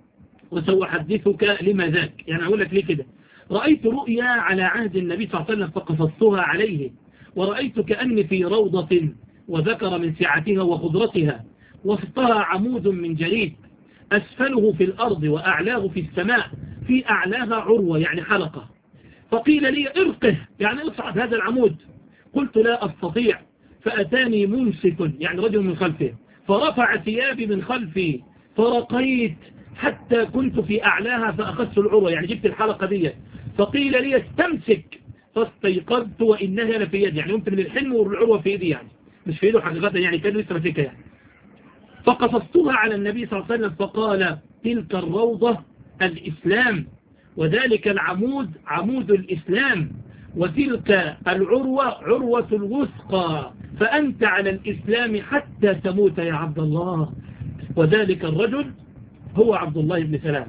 وسأحدثك لما ذاك يعني أقول لك ليه كده رأيت رؤيا على عهد النبي صلى الله عليه وسلم فقصصتها عليه ورأيت كأني في روضة وذكر من سعتها وخضرتها وسطها عمود من جريد أسفله في الأرض وأعلاه في السماء في أعلاها عروة يعني حلقة فقيل لي ارقه يعني اصعد هذا العمود قلت لا أستطيع فأتاني منسك يعني رجل من خلفه فرفع ثيابي من خلفي فرقيت حتى كنت في أعلاها فأخذت العروة يعني جبت الحلقة دي فقيل لي استمسك فاستيقظت وإنها لفي يدي يعني قمت من الحلم والعروة في يدي يعني مش في يده حقيقة يعني كان لسه ماسكها يعني فقصصتها على النبي صلى الله عليه وسلم فقال تلك الروضة الإسلام وذلك العمود عمود الإسلام وتلك العروة عروة الوثقى فأنت على الإسلام حتى تموت يا عبد الله وذلك الرجل هو عبد الله بن سلام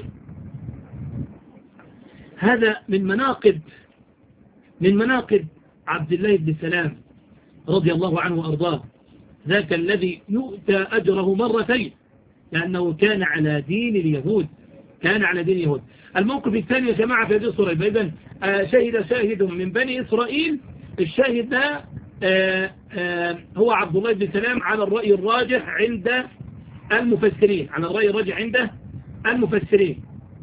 هذا من مناقب من مناقب عبد الله بن سلام رضي الله عنه وأرضاه ذاك الذي يؤتى أجره مرتين لأنه كان على دين اليهود كان على دين اليهود الموقف الثاني يا جماعة في هذه الصورة إذن شهد شاهد من بني إسرائيل الشاهد ده آه آه هو عبد الله بن سلام على الرأي الراجح عند المفسرين على الرأي الراجح عند المفسرين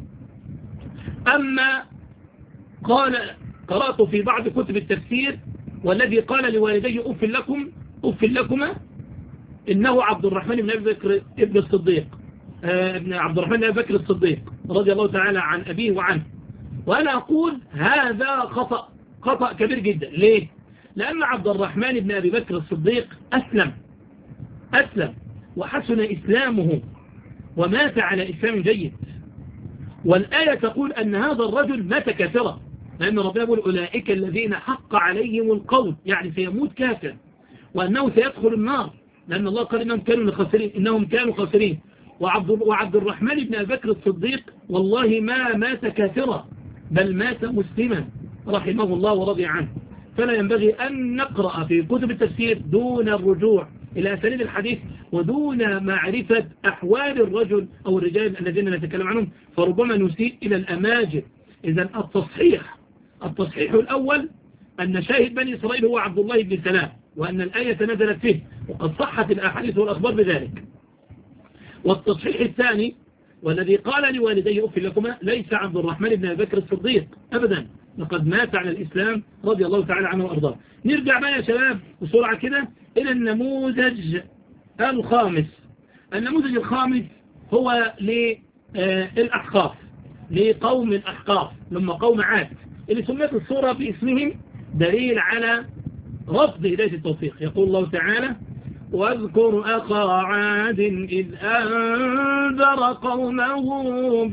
أما قال قرأت في بعض كتب التفسير والذي قال لوالديه أف لكم أف لكما إنه عبد الرحمن بن أبي بكر ابن الصديق ابن عبد الرحمن بن أبي بكر الصديق رضي الله تعالى عن أبيه وعنه وأنا أقول هذا خطأ خطأ كبير جدا ليه؟ لأن عبد الرحمن بن أبي بكر الصديق أسلم أسلم وحسن إسلامه ومات على إسلام جيد والآية تقول أن هذا الرجل مات كافرا لأن ربنا يقول أولئك الذين حق عليهم القول يعني سيموت كافر وأنه سيدخل النار لأن الله قال إنهم كانوا خاسرين إنهم كانوا خاسرين وعبد, وعبد الرحمن بن أبي بكر الصديق والله ما مات كافرا بل مات مسلما رحمه الله ورضي عنه فلا ينبغي أن نقرأ في كتب التفسير دون الرجوع إلى أسانيد الحديث ودون معرفة أحوال الرجل أو الرجال الذين نتكلم عنهم فربما نسيء إلى الأماجد إذا التصحيح التصحيح الأول أن شاهد بني إسرائيل هو عبد الله بن سلام وأن الآية نزلت فيه وقد صحت الأحاديث والأخبار بذلك والتصحيح الثاني والذي قال لوالديه أفل لكما ليس عبد الرحمن بن أبي بكر الصديق أبدا لقد مات على الإسلام رضي الله تعالى عنه وأرضاه نرجع بقى يا شباب بسرعة كده إلى النموذج الخامس النموذج الخامس هو للأحقاف لقوم الأحقاف لما قوم عاد اللي سميت الصورة باسمهم دليل على رفض هداية التوفيق يقول الله تعالى واذكر أخا عاد إذ أنذر قومه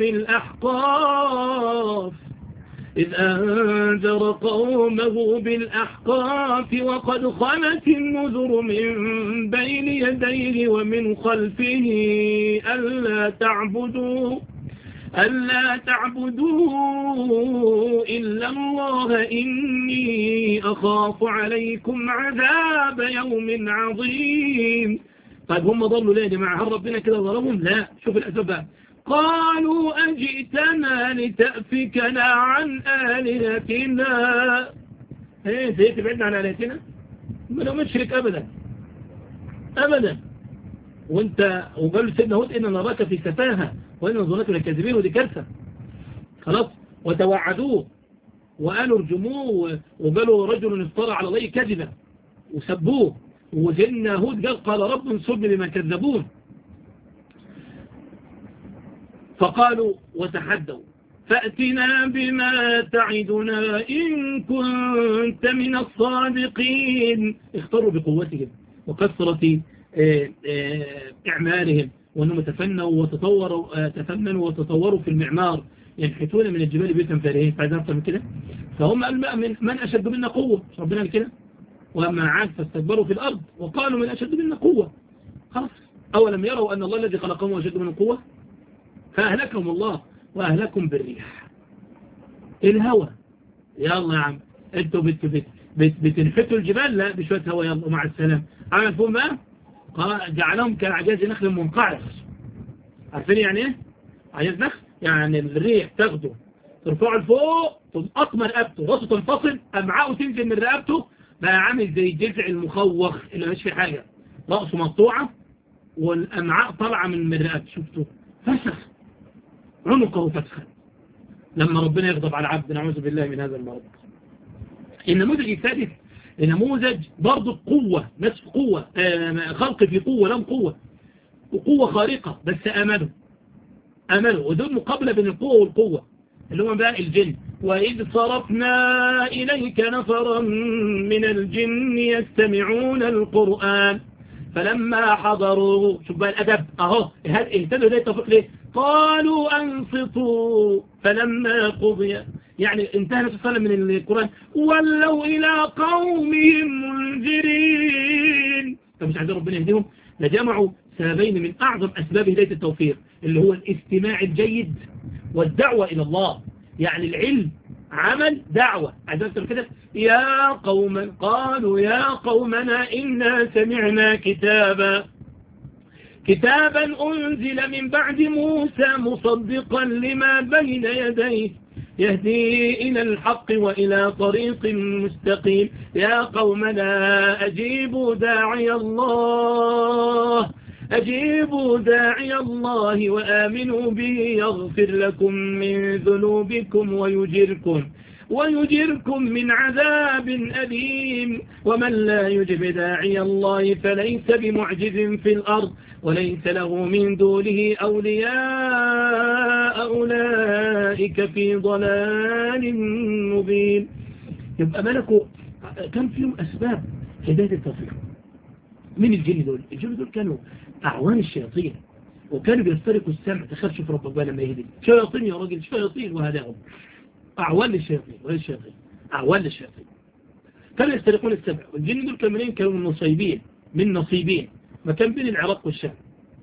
بالأحقاف إذ أنذر قومه بالأحقاف وقد خلت النذر من بين يديه ومن خلفه ألا تعبدوا ألا تعبدوا إلا الله إني أخاف عليكم عذاب يوم عظيم طيب هم ضلوا ليه يا جماعة هل ربنا كده ضربهم لا شوف الأسباب قالوا أجئتنا لتأفكنا عن آلهتنا ايه زي تبعدنا عن آلهتنا ما لو مشرك أبدا أبدا وانت وقالوا سيدنا هود إن نراك في سفاهة وإن نظنك لكاذبين ودي كارثة خلاص وتوعدوه وقالوا ارجموه وقالوا رجل افترى على الله كذبا وسبوه وسيدنا هود قال قال رب انصرني بما كذبون فقالوا وتحدوا فأتنا بما تعدنا إن كنت من الصادقين اختاروا بقوتهم وكثرة إعمالهم وأنهم تفنوا وتطوروا تفننوا وتطوروا في المعمار ينحتون من الجبال بيوتا فارهين فعايزين أكثر من كده فهم من, من أشد منا قوة ربنا قال كده وأما عاد فاستكبروا في الأرض وقالوا من أشد منا قوة خلاص أولم يروا أن الله الذي خلقهم أشد من قوة فأهلكهم الله وأهلكم بالريح الهوى يلا يا عم انتوا بت بت بت بتنفتوا الجبال لا بشوية هوا يلا مع السلام عمل فهم ما جعلهم كعجاز نخل منقعر عارفين يعني ايه عجاز نخل يعني الريح تاخده ترفعه لفوق تقطم رقبته راسه تنفصل امعاءه تنزل من رقبته بقى عامل زي الجذع المخوخ اللي مش في حاجة رأسه مقطوعة والامعاء طالعة من من رقبته شفتوا فسخ عنقه فسخا لما ربنا يغضب على عبد نعوذ بالله من هذا المرض النموذج الثالث نموذج برضه قوة نفس قوة آه، خلق في قوة لم قوة وقوة خارقة بس آمنوا آمنوا ودول مقابلة بين القوة والقوة اللي هم بقى الجن وإذ صرفنا إليك نفرا من الجن يستمعون القرآن فلما حضروا شوف بقى الأدب أهو اهتدوا ده التوفيق ليه قالوا أنصتوا فلما قضي يعني انتهى نفس الصلاة من القرآن ولوا إلى قومهم منذرين فمش عايزين ربنا يهديهم لجمعوا سببين من أعظم أسباب هداية التوفيق اللي هو الاستماع الجيد والدعوة إلى الله يعني العلم عمل دعوة عزيزة كده يا قوم قالوا يا قومنا إنا سمعنا كتابا كتابا أنزل من بعد موسى مصدقا لما بين يديه يهدي إلى الحق وإلى طريق مستقيم يا قومنا أجيبوا داعي الله أجيبوا داعي الله وآمنوا به يغفر لكم من ذنوبكم ويجركم ويجركم من عذاب أليم ومن لا يجب داعي الله فليس بمعجز في الأرض وليس له من دونه أولياء أولئك في ضلال مبين يبقى ملكوا كم فيهم أسباب هداية التوفيق من الجن دول الجن دول كانوا أعوان الشياطين وكانوا بيسترقوا السمع تخيل شوف ربك بقى لما يهدي شياطين يا راجل شياطين وهداهم أعوان للشياطين وهي الشياطين أعوان للشياطين كانوا يسترقون السمع والجن دول كاملين كانوا من نصيبين من نصيبين مكان بين العراق والشام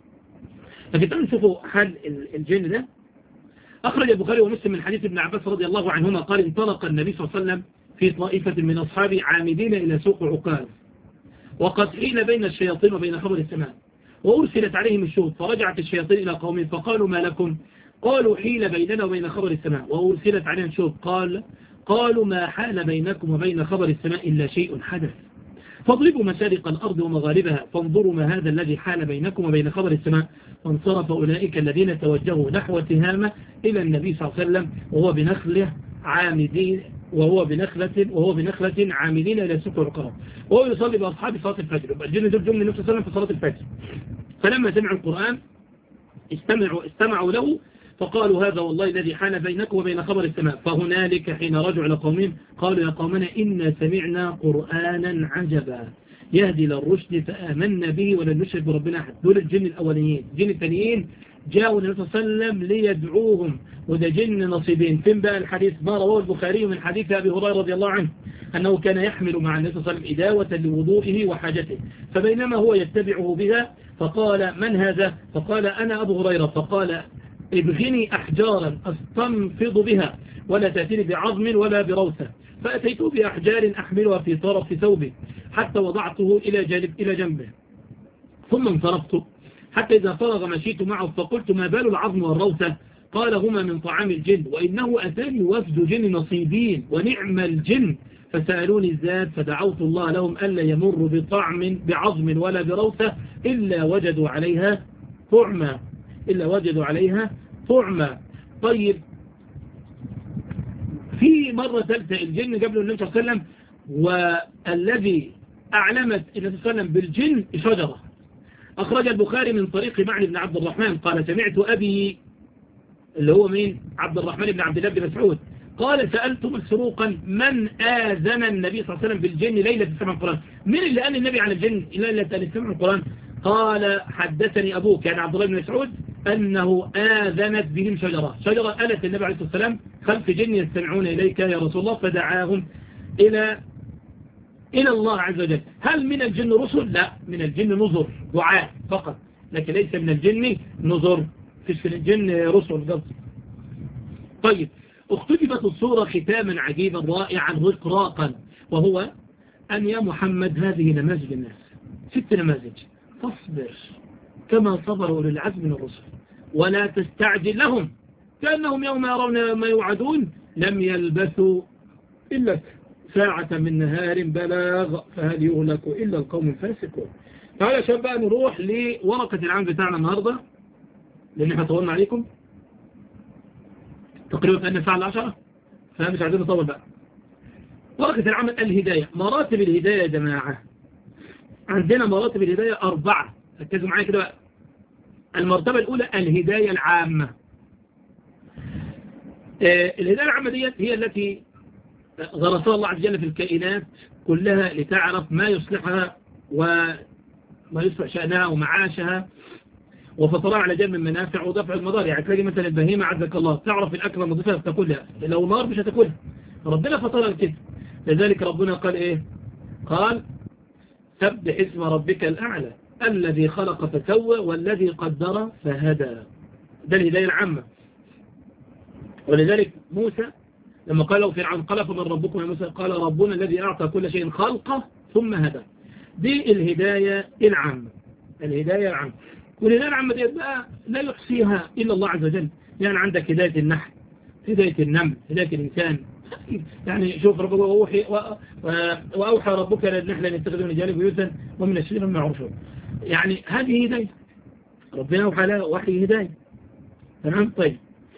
لكن تعالوا نشوفوا حال الجن ده أخرج البخاري ومسلم من حديث ابن عباس رضي الله عنهما قال انطلق النبي صلى الله عليه وسلم في طائفة من أصحابه عامدين إلى سوق عكاظ وقد حيل بين الشياطين وبين خبر السماء وأرسلت عليهم الشهود فرجعت الشياطين إلى قومهم فقالوا ما لكم قالوا حيل بيننا وبين خبر السماء وأرسلت عليهم الشهود قال قالوا ما حال بينكم وبين خبر السماء إلا شيء حدث فاضربوا مشارق الأرض ومغاربها فانظروا ما هذا الذي حال بينكم وبين خبر السماء فانصرف أولئك الذين توجهوا نحو تهامة إلى النبي صلى الله عليه وسلم وهو بنخله عامدين وهو بنخلة وهو بنخلة عاملين إلى سوق الرقاب وهو يصلي بأصحاب صلاة الفجر يبقى الجن دول جم لنفسه صلى في صلاة الفجر فلما سمعوا القرآن استمعوا استمعوا له فقالوا هذا والله الذي حال بينكم وبين خبر السماء فهنالك حين رجعوا إلى قومهم قالوا يا قومنا إنا سمعنا قرآنا عجبا يهدي للرشد فآمنا به ولن نشرك بربنا أحد دول الجن الأوليين الجن الثانيين جاءوا النبي صلى الله عليه وسلم ليدعوهم وده جن نصيبين فين بقى الحديث ما رواه البخاري من حديث أبي هريرة رضي الله عنه أنه كان يحمل مع النبي صلى الله عليه وسلم إداوة لوضوئه وحاجته فبينما هو يتبعه بها فقال من هذا فقال أنا أبو هريرة فقال ابغني أحجارا أستنفض بها ولا تأتيني بعظم ولا بروثة فأتيت بأحجار أحملها في طرف ثوبي حتى وضعته إلى جانب إلى جنبه ثم انصرفت حتى إذا فرغ مشيت معه فقلت ما بال العظم والروثة قال هما من طعام الجن وإنه أتاني وفد جن نصيبين ونعم الجن فسألوني الزاد فدعوت الله لهم ألا يمر بطعم بعظم ولا بروثة إلا وجدوا عليها طعما إلا وجدوا عليها طعما طيب في مرة ثالثة الجن قبل النبي صلى الله عليه وسلم والذي أعلمت النبي صلى الله عليه وسلم بالجن شجرة أخرج البخاري من طريق معن بن عبد الرحمن قال سمعت أبي اللي هو مين عبد الرحمن بن عبد الله بن مسعود قال سألت مسروقا من آذن النبي صلى الله عليه وسلم بالجن ليلة سمع القرآن من اللي قال النبي عن الجن ليلة سمع القرآن قال حدثني أبوك يعني عبد الله بن مسعود أنه آذنت بهم شجرة شجرة ألت النبي عليه الصلاة والسلام خلف جن يستمعون إليك يا رسول الله فدعاهم إلى إلى الله عز وجل هل من الجن رسل؟ لا من الجن نظر دعاء فقط لكن ليس من الجن نظر فيش في الجن رسل قصد طيب اختتبت الصورة ختاما عجيبا رائعا رقراقا وهو أن يا محمد هذه نماذج الناس ست نماذج فاصبر كما صبروا للعزم من الرسل ولا تستعجل لهم كأنهم يوم يرون ما يوعدون لم يلبثوا إلا ساعة من نهار بلاغ فهل يغلق إلا القوم الفاسقون تعالى شباب بقى نروح لورقة العام بتاعنا النهاردة لأن احنا طولنا عليكم تقريبا أن الساعة العشرة فمش عايزين نطول بقى بركة العمل الهداية مراتب الهداية يا جماعة عندنا مراتب الهداية أربعة ركزوا معايا كده بقى المرتبة الأولى الهداية العامة آه الهداية العامة ديت هي التي غرسها الله عز وجل في الكائنات كلها لتعرف ما يصلحها وما يصلح شأنها ومعاشها وفطرها على جنب المنافع ودفع المضار يعني تلاقي مثلا البهيمة عزك الله تعرف الأكل النظيفة تاكلها لو نار مش هتاكلها ربنا فطرها كده لذلك ربنا قال إيه قال سبح اسم ربك الأعلى الذي خلق فسوى والذي قدر فهدى ده الهداية العامة ولذلك موسى لما قال له فرعون قال فمن ربكم يا موسى قال ربنا الذي أعطى كل شيء خلقه ثم هدى دي الهداية العامة الهداية العامة والهداية العامة دي بقى لا يحصيها إلا الله عز وجل يعني عندك هداية النحل هداية النمل هداية الإنسان يعني شوف ربك وأوحي وأوحى ربك للنحل أن يتخذوا من جانب بيوتا ومن الشجر ما يعرفون يعني هذه هداية ربنا أوحى لها وحي هداية تمام طيب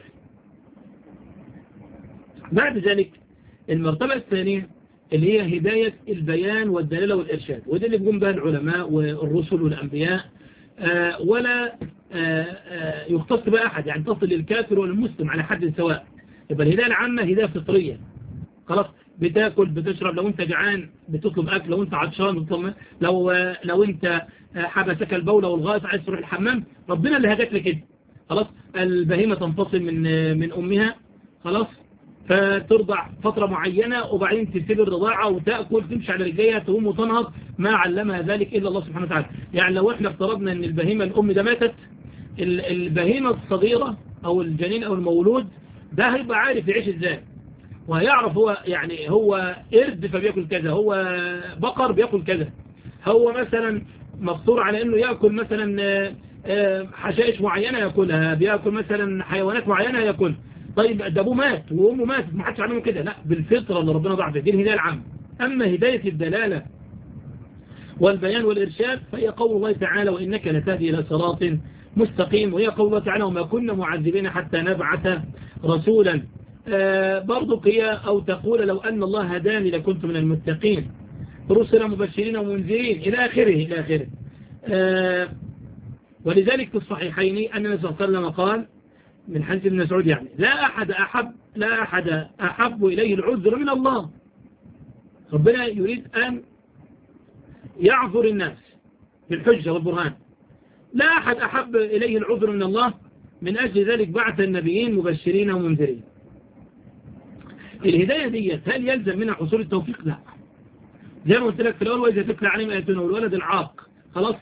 بعد ذلك المرتبة الثانية اللي هي هداية البيان والدلالة والإرشاد وده اللي بيقوم بها العلماء والرسل والأنبياء آه ولا آه آه يختص بها أحد يعني تصل للكافر والمسلم على حد سواء يبقى الهداية العامة هداية فطرية خلاص بتاكل بتشرب لو انت جعان بتطلب اكل لو انت عطشان بتطلب لو لو انت حبسك البول والغائط عايز تروح الحمام ربنا اللي هداك لكده خلاص البهيمه تنفصل من من امها خلاص فترضع فترة معينة وبعدين تسيب الرضاعة وتأكل تمشي على رجليها تقوم وتنهض ما علمها ذلك إلا الله سبحانه وتعالى يعني لو احنا افترضنا ان البهيمة الأم ده ماتت البهيمة الصغيرة أو الجنين أو المولود ده هيبقى عارف يعيش ازاي وهيعرف هو يعني هو قرد فبياكل كذا هو بقر بياكل كذا هو مثلا مفطور على انه ياكل مثلا حشائش معينة ياكلها بياكل مثلا حيوانات معينة ياكلها طيب ده ابوه مات وامه ماتت ما حدش علمه كده لا بالفطرة اللي ربنا ضعف دي الهداية العامة اما هداية الدلالة والبيان والارشاد فهي قول الله تعالى وانك لتهدي الى صراط مستقيم وهي قول الله تعالى وما كنا معذبين حتى نبعث رسولا آه برضو هي أو تقول لو أن الله هداني لكنت من المتقين رسلا مبشرين ومنذرين إلى آخره إلى آخره آه ولذلك في الصحيحين أن النبي صلى الله عليه وسلم قال من حديث ابن مسعود يعني لا أحد أحب لا أحد أحب إليه العذر من الله ربنا يريد أن يعذر الناس بالحجة والبرهان لا أحد أحب إليه العذر من الله من أجل ذلك بعث النبيين مبشرين ومنذرين الهداية دي هل يلزم منها حصول التوفيق لا زي ما قلت لك في الأول وإذا تتلى عليهم آياتنا والولد العاق خلاص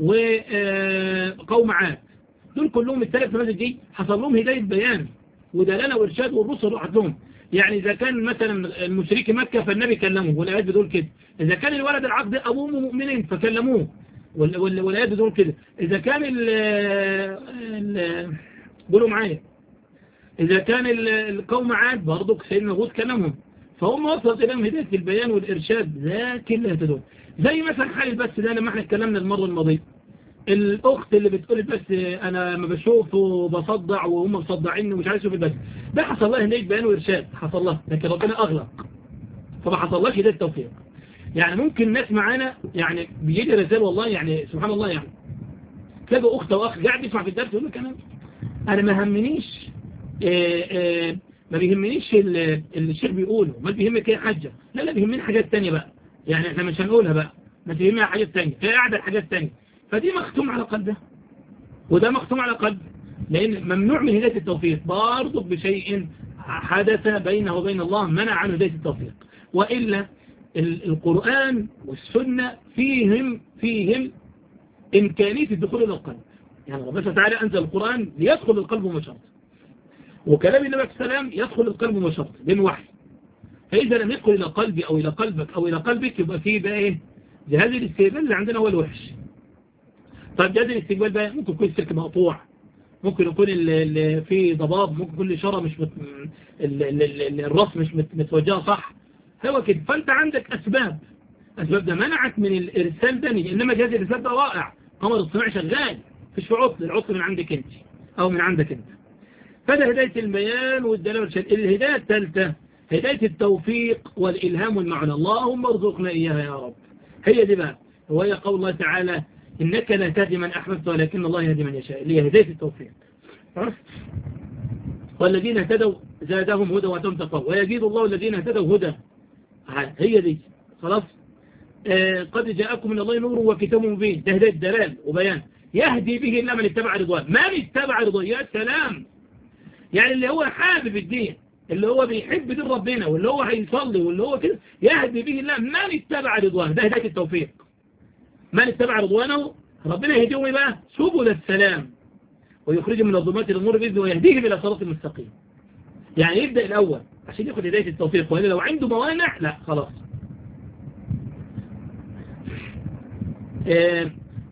وقوم عاد دول كلهم الثلاث نماذج دي حصل لهم هداية بيان ودلالة وإرشاد والرسل راحت لهم يعني إذا كان مثلا المشرك مكة فالنبي كلمه والآيات بتقول كده إذا كان الولد العاق ده أبوه مؤمنين فكلموه والآيات بتقول كده إذا كان ال قولوا معايا إذا كان القوم عاد برضك سيدنا هود كلامهم فهم وصلت إليهم هداية البيان والإرشاد لكن لا يهتدون زي مثلا حال البث ده لما احنا اتكلمنا المرة الماضية الأخت اللي بتقول بس أنا ما بشوف وبصدع وهم مصدعين ومش عايز أشوف البث ده حصل لها هداية بيان وإرشاد حصل لها لكن ربنا أغلق فما حصلهاش هداية توفيق يعني ممكن ناس معانا يعني بيجي رسالة والله يعني سبحان الله يعني تلاقوا أخت وأخ قاعد يسمع في الدرس يقول لك أنا أنا ما همنيش آآ آآ ما بيهمنيش اللي الشيخ بيقوله ما بيهمك ايه حاجة لا لا بيهمني حاجات تانية بقى يعني احنا مش هنقولها بقى ما تهمها حاجات تانية هي قاعدة حاجات تانية فدي مختوم على قلبه وده مختوم على قلب لأن ممنوع من هداية التوفيق برضه بشيء حدث بينه وبين الله منع عن هداية التوفيق وإلا القرآن والسنة فيهم فيهم إمكانية الدخول إلى القلب يعني ربنا تعالى أنزل القرآن ليدخل القلب مباشرة وكلام النبي عليه السلام يدخل القلب مباشرة من وحي فإذا لم يدخل إلى قلبي أو إلى قلبك أو إلى قلبك يبقى فيه بقى إيه جهاز الاستقبال اللي عندنا هو الوحش طيب جهاز الاستقبال بقى ممكن يكون السلك مقطوع ممكن يكون في ضباب ممكن يكون الإشارة مش مت... ال... ال... ال... الرأس مش مت... متوجهة صح هو كده فأنت عندك أسباب أسباب ده منعت من الإرسال ده إنما جهاز الإرسال ده رائع قمر الصناعي شغال مفيش في عطل العطل من عندك أنت أو من عندك أنت فده هداية البيان والدلالة والشهد الهداية الثالثة هداية التوفيق والإلهام والمعنى اللهم ارزقنا إياها يا رب هي دي بقى وهي قول الله تعالى إنك لا تهدي من أحببت ولكن الله يهدي من يشاء اللي هي هداية التوفيق والذين اهتدوا زادهم هدى واتهم تقوى ويزيد الله الذين اهتدوا هدى هي دي خلاص آه قد جاءكم من الله نور وكتاب مبين ده هداية دلال وبيان يهدي به إلا من اتبع رضوان من اتبع رضوان يا سلام يعني اللي هو حابب الدين اللي هو بيحب دين ربنا واللي هو هيصلي واللي هو كده يهدي به الله من اتبع رضوانه ده هداية التوفيق من اتبع رضوانه ربنا يهديهم بقى سبل السلام ويخرجهم من الظلمات الى النور باذنه ويهديهم الى صراط المستقيم يعني يبدا الاول عشان ياخد هدايه التوفيق والا لو عنده موانع لا خلاص آه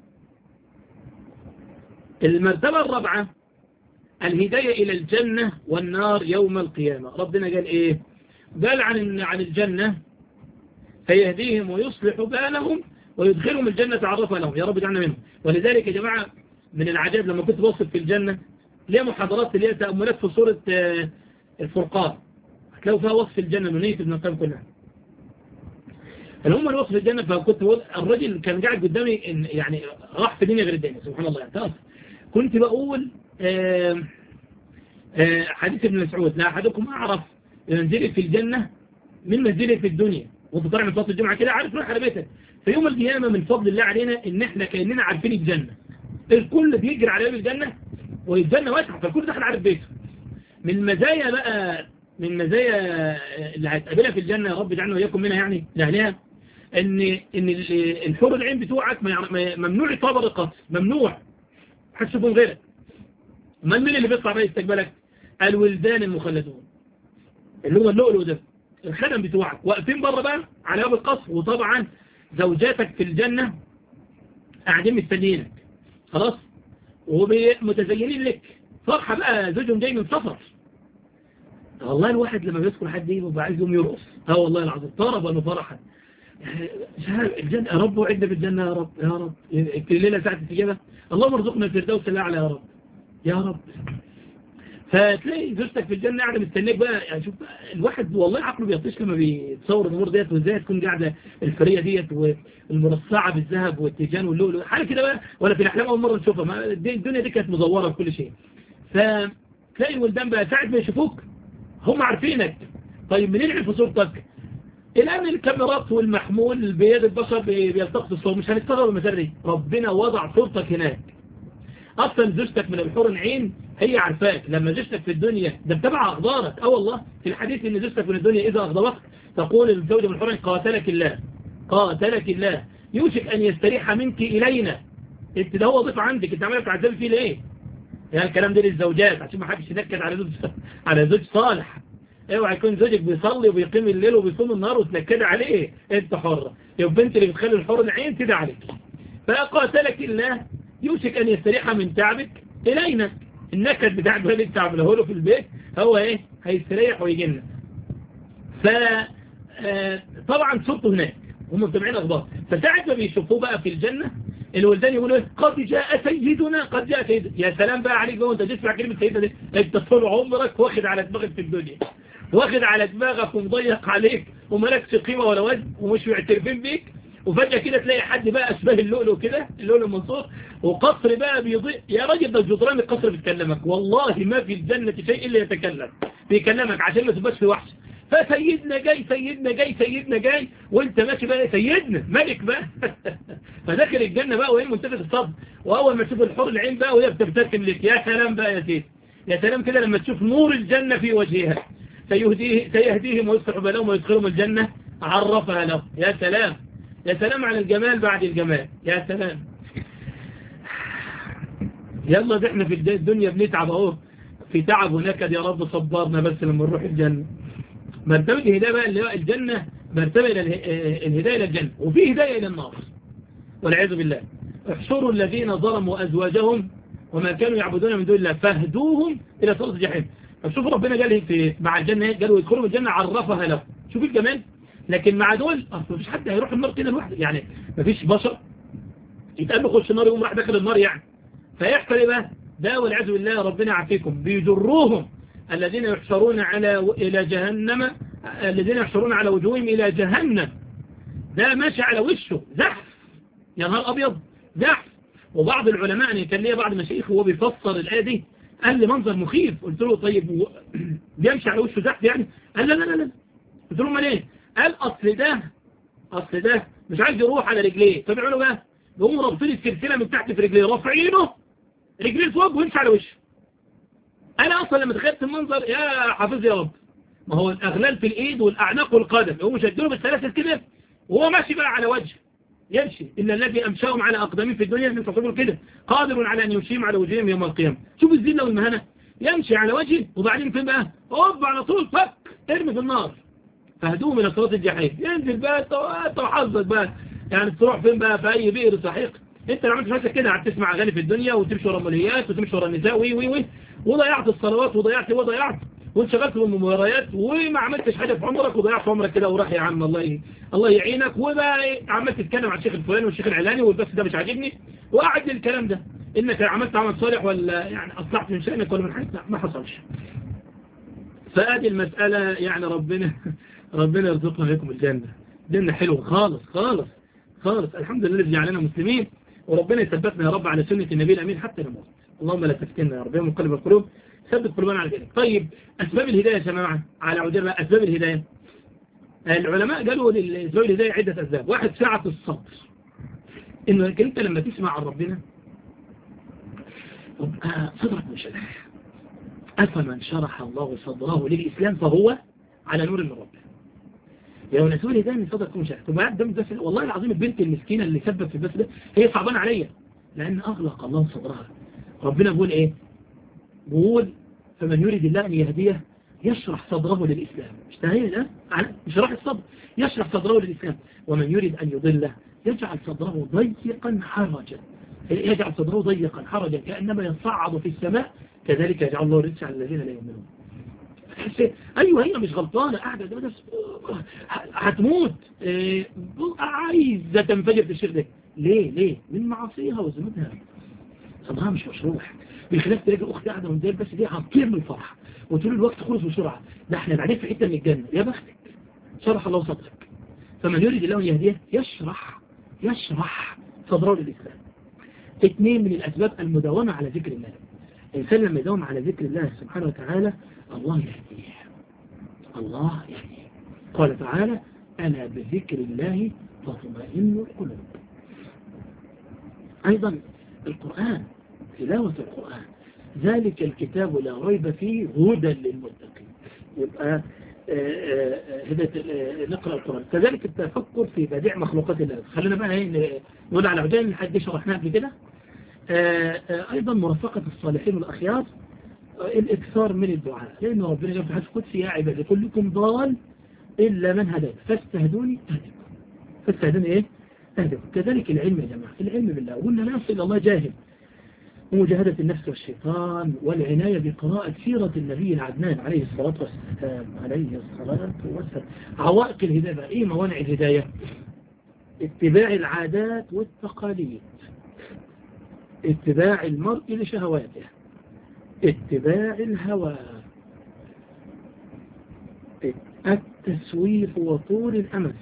المرتبة الرابعة الهداية إلى الجنة والنار يوم القيامة ربنا قال إيه قال عن عن الجنة فيهديهم ويصلح بالهم ويدخلهم الجنة تعرفها لهم يا رب اجعلنا منهم ولذلك يا جماعة من العجائب لما كنت بوصف في الجنة ليه محاضرات اللي هي تأملات في سورة الفرقان هتلاقوا فيها وصف الجنة من نية ابن القيم كلها الهم الوصف الجنة فكنت بقول الرجل كان قاعد قدامي يعني راح في دنيا غير الدنيا سبحان الله يعني كنت بقول آآ آآ حديث ابن مسعود لا أحدكم أعرف منزلي في الجنة من منزلي في الدنيا وانت طالع من صلاة الجمعة كده عارف روح على بيتك في يوم القيامة من فضل الله علينا ان احنا كأننا عارفين الجنة الكل بيجري على باب الجنة والجنة واسعة فالكل دخل عارف بيته من مزايا بقى من مزايا اللي هتقابلها في الجنة يا رب اجعلنا وإياكم منها يعني لأهلها ان ان الحور العين بتوعك ممنوع يطابر القصر ممنوع هتشوفهم غيرك من مين اللي بيطلع بقى يستقبلك الولدان المخلدون اللي هو اللؤلؤ ده الخدم بتوعك واقفين بره بقى على باب القصر وطبعا زوجاتك في الجنة قاعدين مستنيينك خلاص ومتزينين لك فرحة بقى زوجهم جاي من سفر والله الواحد لما بيذكر حد ايه بيبقى عايز يوم يرقص اه والله العظيم طربا وفرحا الجنة يا رب وعدنا بالجنة يا رب يا رب الليلة ساعة السجابة اللهم ارزقنا الفردوس الأعلى يا رب يا رب فتلاقي زوجتك في الجنة قاعدة مستنيك بقى يعني شوف الواحد والله عقله بيطيش لما بيتصور الامور ديت وازاي تكون قاعدة الفرية ديت والمرصعة بالذهب والتيجان واللؤلؤ حاجة كده بقى ولا في الاحلام اول مرة نشوفها ما الدنيا دي كانت مزورة بكل شيء فتلاقي الولدان بقى ساعة ما يشوفوك هم عارفينك طيب منين عرفوا صورتك الآن الكاميرات والمحمول بيد البشر بيلتقط الصور مش هنستغرب المسار ربنا وضع صورتك هناك أصلا زوجتك من الحور العين هي عارفاك لما زوجتك في الدنيا ده بتبع أخبارك اه والله في الحديث إن زوجتك من الدنيا إذا أغضبك تقول الزوجة من الحور العين قاتلك الله قاتلك الله يوشك أن يستريح منك إلينا انت ده هو ضيف عندك انت عمالك تعذبي فيه ليه يعني الكلام ده للزوجات عشان ما حدش ينكد على زوج على زوج صالح اوعى يكون زوجك بيصلي وبيقيم الليل وبيصوم النهار وتنكد عليه انت حرة يبقى انت اللي بتخلي الحر العين تدعى عليك فقاتلك الله يوشك ان يستريح من تعبك الينا النكد بتاع اللي انت عمله له في البيت هو ايه هيستريح ويجي لنا ف طبعا صورته هناك هم متابعين اخبار فساعة ما بيشوفوه بقى في الجنة الولدان يقولوا ايه قد جاء سيدنا قد جاء سيدنا يا سلام بقى عليك بقى وانت تسمع كلمة سيدنا دي انت طول عمرك واخد على دماغك في الدنيا واخد على دماغك ومضيق عليك ومالكش قيمة ولا وزن ومش معترفين بيك وفجأة كده تلاقي حد بقى أشباه اللؤلؤ كده اللؤلؤ المنصور وقصر بقى بيضيء يا راجل ده جدران القصر بيتكلمك والله ما في الجنة شيء إلا يتكلم بيكلمك عشان ما تبقاش في وحش فسيدنا جاي سيدنا جاي سيدنا جاي وانت ماشي بقى سيدنا ملك بقى فداخل الجنة بقى وهي منتفس الصدر واول ما تشوف الحور العين بقى وهي بتبتسم لك يا سلام بقى يا سيدي يا سلام كده لما تشوف نور الجنة في وجهها سيهديه سيهديهم ويصلح بالهم ويدخلهم الجنة عرفها له يا سلام يا سلام على الجمال بعد الجمال يا سلام يلا ده احنا في الدنيا بنتعب اهو في تعب ونكد يا رب صبرنا بس لما نروح الجنة مرتبة الهداية بقى اللي هو الجنة مرتبة إلى الهداية إلى الجنة وفي هداية إلى النار والعياذ بالله احشروا الذين ظلموا أزواجهم وما كانوا يعبدون من دون الله فاهدوهم إلى صراط الجحيم شوفوا ربنا قال في مع الجنة قالوا يدخلوا الجنة عرفها له شوف الجمال لكن مع دول اصل مفيش حد هيروح النار كده لوحده يعني مفيش بشر يتقال له خش النار يقوم راح داخل النار يعني فيحصل ايه بقى ده والعياذ بالله ربنا يعافيكم بيجروهم الذين يحشرون على إلى جهنم الذين يحشرون على وجوههم إلى جهنم ده ماشي على وشه زحف يا نهار أبيض زحف وبعض العلماء يعني كان ليه بعض مشايخ وهو بيفسر الآية دي قال لي منظر مخيف قلت له طيب بيمشي على وشه زحف يعني قال لا لا لا لا قلت له امال ايه قال اصل ده اصل ده مش عايز يروح على رجليه فبيعملوا بقى بيقوموا رابطين السلسله من تحت في رجليه رافعينه رجليه فوق ويمشي على وشه انا اصلا لما تخيلت المنظر يا حافظ يا رب ما هو الاغلال في الايد والاعناق والقدم هو شدله بالسلاسل كده وهو ماشي بقى على وجه يمشي إن الذي أمشاهم على أقدامهم في الدنيا من تصور كده قادر على أن يمشيهم على وجههم يوم القيامة شوف الذلة والمهنة يمشي على وجهه وبعدين فين بقى هوب على طول فك ارمي في النار فهدوه من صراط الجحيم ينزل بقى انت وحظك بقى يعني تروح فين بقى في أي بئر سحيق انت لو عملت نفسك كده قعدت تسمع اغاني في الدنيا وتمشي ورا ملهيات وتمشي ورا النساء وي وي وي وضيعت الصلوات وضيعت وضيعت وانشغلت بالمباريات وما عملتش حاجة في عمرك وضيعت عمرك كده وراح يا عم الله الله يعينك وبقى عملت تتكلم عن الشيخ الفلاني والشيخ العلاني والبس ده مش عاجبني وقعد الكلام ده انك عملت عمل صالح ولا يعني اصلحت من شأنك ولا من حيث ما حصلش فادي المسألة يعني ربنا ربنا يرزقنا فيكم الجنة جنة حلوة خالص خالص خالص الحمد لله الذي جعلنا مسلمين وربنا يثبتنا يا رب على سنة النبي الأمين حتى نموت اللهم لا تفتنا يا رب يا مقلب القلوب ثبت قلوبنا على ذلك طيب أسباب الهداية يا جماعة على عودة بقى أسباب الهداية العلماء قالوا لأسباب الهداية عدة أسباب واحد ساعة الصبر إنك أنت لما تسمع عن ربنا صدرك مشرح أفمن شرح الله صدره للإسلام فهو على نور من ربه لو نسولي ده من صدرك مشرح ثم قدم بس والله العظيم البنت المسكينة اللي سبب في البس ده هي صعبان عليا لأن أغلق الله صدرها ربنا بيقول إيه بيقول فمن يريد الله أن يهديه يشرح صدره للإسلام مش تهيئ ده مش راح الصدر يشرح صدره للإسلام ومن يريد أن يضله يجعل صدره ضيقا حرجا يجعل صدره ضيقا حرجا كأنما يصعد في السماء كذلك يجعل الله رزق على الذين لا يؤمنون ايوه هي مش غلطانه قاعده ده بس هتموت إيه عايزه تنفجر في الشيخ ده ليه ليه من معاصيها وذنوبها صدرها مش مشروح بالخلاف تلاقي اختي قاعده من بس دي هتطير من الفرح وطول الوقت خلص بسرعه ده احنا بعدين في حته من الجنه يا بختك شرح الله صدرك فمن يريد الله ان يهديه يشرح يشرح صدره للاسلام اثنين من الاسباب المداومه على ذكر الله الإنسان لما يداوم على ذكر الله سبحانه وتعالى الله يهديه الله يهديه قال تعالى أنا بذكر الله تطمئن القلوب أيضا القرآن تلاوة القرآن ذلك الكتاب لا ريب فيه هدى للمتقين يبقى هداية نقرأ القرآن كذلك التفكر في بديع مخلوقات الله خلينا بقى نقول على عجال لحد شرحناه قبل كده أيضا مرافقة الصالحين والأخيار الإكثار من الدعاء لأن ربنا قال في حديث قدسي يا عبادي كلكم ضال إلا من هداك فاستهدوني أهدكم فاستهدوني إيه؟ أهدكم كذلك العلم يا جماعة العلم بالله قلنا لا يصل الله جاهل ومجاهدة النفس والشيطان والعناية بقراءة سيرة النبي العدنان عليه الصلاة والسلام عليه الصلاة والسلام عوائق الهداية إيه موانع الهداية اتباع العادات والتقاليد اتباع المرء لشهواته اتباع الهوى التسويف وطول الأمل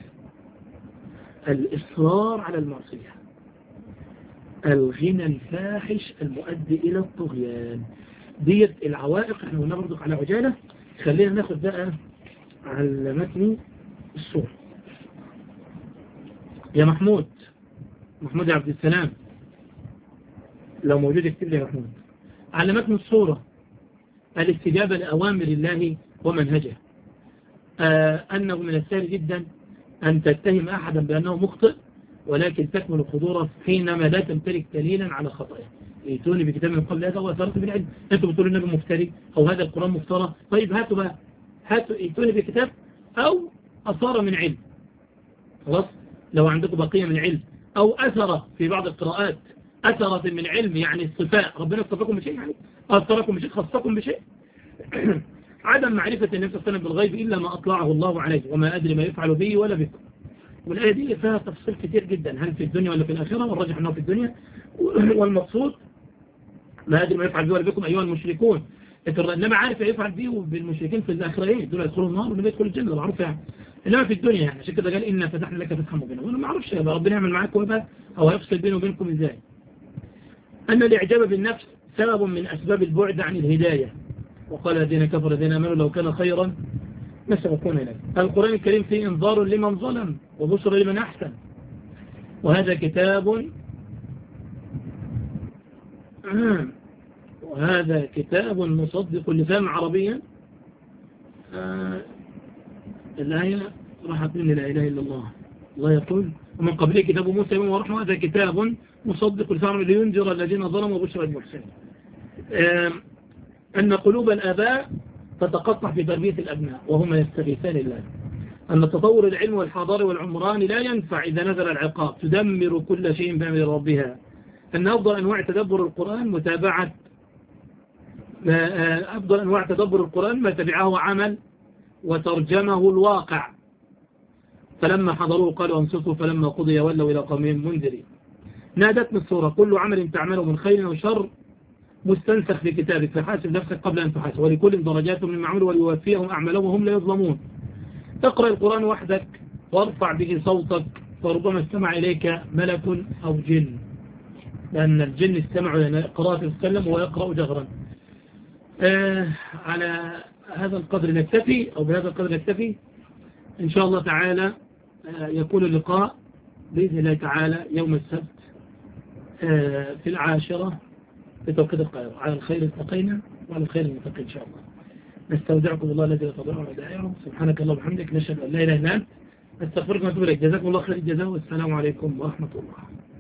الإصرار على المعصية الغنى الفاحش المؤدي إلى الطغيان ديت العوائق احنا قلنا برضك على عجالة خلينا ناخد بقى على متن الصورة يا محمود محمود يا عبد السلام لو موجود اكتب لي يا محمود على متن الصورة الاستجابة لأوامر الله ومنهجه آه أنه من السهل جدا أن تتهم أحدا بأنه مخطئ ولكن تكمل خضوره حينما لا تمتلك دليلا على خطئه ائتوني بكتاب من قبل هذا وأثرت بالعلم أنتم بتقولوا النبي مفتري أو هذا القرآن مفترى طيب هاتوا بقى هاتوا ائتوني بكتاب أو أثار من علم خلاص لو عندكم بقية من علم أو أثر في بعض القراءات أثرت من علم يعني الصفاء ربنا اصطفاكم بشيء يعني أثركم بشيء خصكم بشيء عدم معرفة النبي صلى الله عليه وسلم بالغيب إلا ما أطلعه الله عليه وما أدري ما يفعل به ولا بكم والآية دي فيها تفصيل كتير جدا هل في الدنيا ولا في الآخرة والراجح أنه في الدنيا والمقصود ما أدري ما يفعل به ولا بكم أيها المشركون إنما عارف يفعل بيه وبالمشركين في الآخرة إيه دول يدخلوا النار والنبي يدخل الجنة معروف يعني إنما في الدنيا يعني عشان كده قال إنا فتحنا لك فتحا مبينا وأنا ما أعرفش ربنا يعمل معاك وبا أو هيفصل بينه وبينكم إزاي أن الإعجاب بالنفس سبب من أسباب البعد عن الهداية وقال الذين كفروا الذين أمنوا لو كان خيرا ما سبقون إليه القرآن الكريم فيه انذار لمن ظلم وبشر لمن أحسن وهذا كتاب وهذا كتاب مصدق لفهم عربيا آه الآية راحت من لا إله إلا الله الله يقول ومن قبله كتاب موسى ورحمة هذا كتاب مصدق لفهم لينذر الذين ظلموا وبشر المحسنين آه أن قلوب الآباء تتقطع في تربية الأبناء وهم يستغيثان الله أن تطور العلم والحضار والعمران لا ينفع إذا نزل العقاب تدمر كل شيء بأمر ربها أن أفضل أنواع تدبر القرآن متابعة أفضل أنواع تدبر القرآن ما تبعه عمل وترجمه الواقع فلما حضروه قالوا أنصتوا فلما قضي ولوا إلى قومهم منذرين نادتني الصورة كل عمل تعمله من خير أو شر مستنسخ في كتابك فحاسب نفسك قبل أن تحاسب ولكل درجات من معمول وليوفيهم أعمالهم وهم لا يظلمون تقرأ القرآن وحدك وارفع به صوتك فربما استمع إليك ملك أو جن لأن الجن استمعوا لأن قراءة السلم ويقرأ جهرا آه على هذا القدر نكتفي أو بهذا القدر نكتفي إن شاء الله تعالى آه يكون اللقاء بإذن الله تعالى يوم السبت آه في العاشرة في توقيت القاهرة على الخير التقينا وعلى الخير المتقي إن شاء الله نستودعكم الله الذي لا تضيع ودائعه سبحانك اللهم وبحمدك نشهد أن لا إله إلا أنت نستغفرك ونتوب إليك جزاكم الله خير الجزاء والسلام عليكم ورحمة الله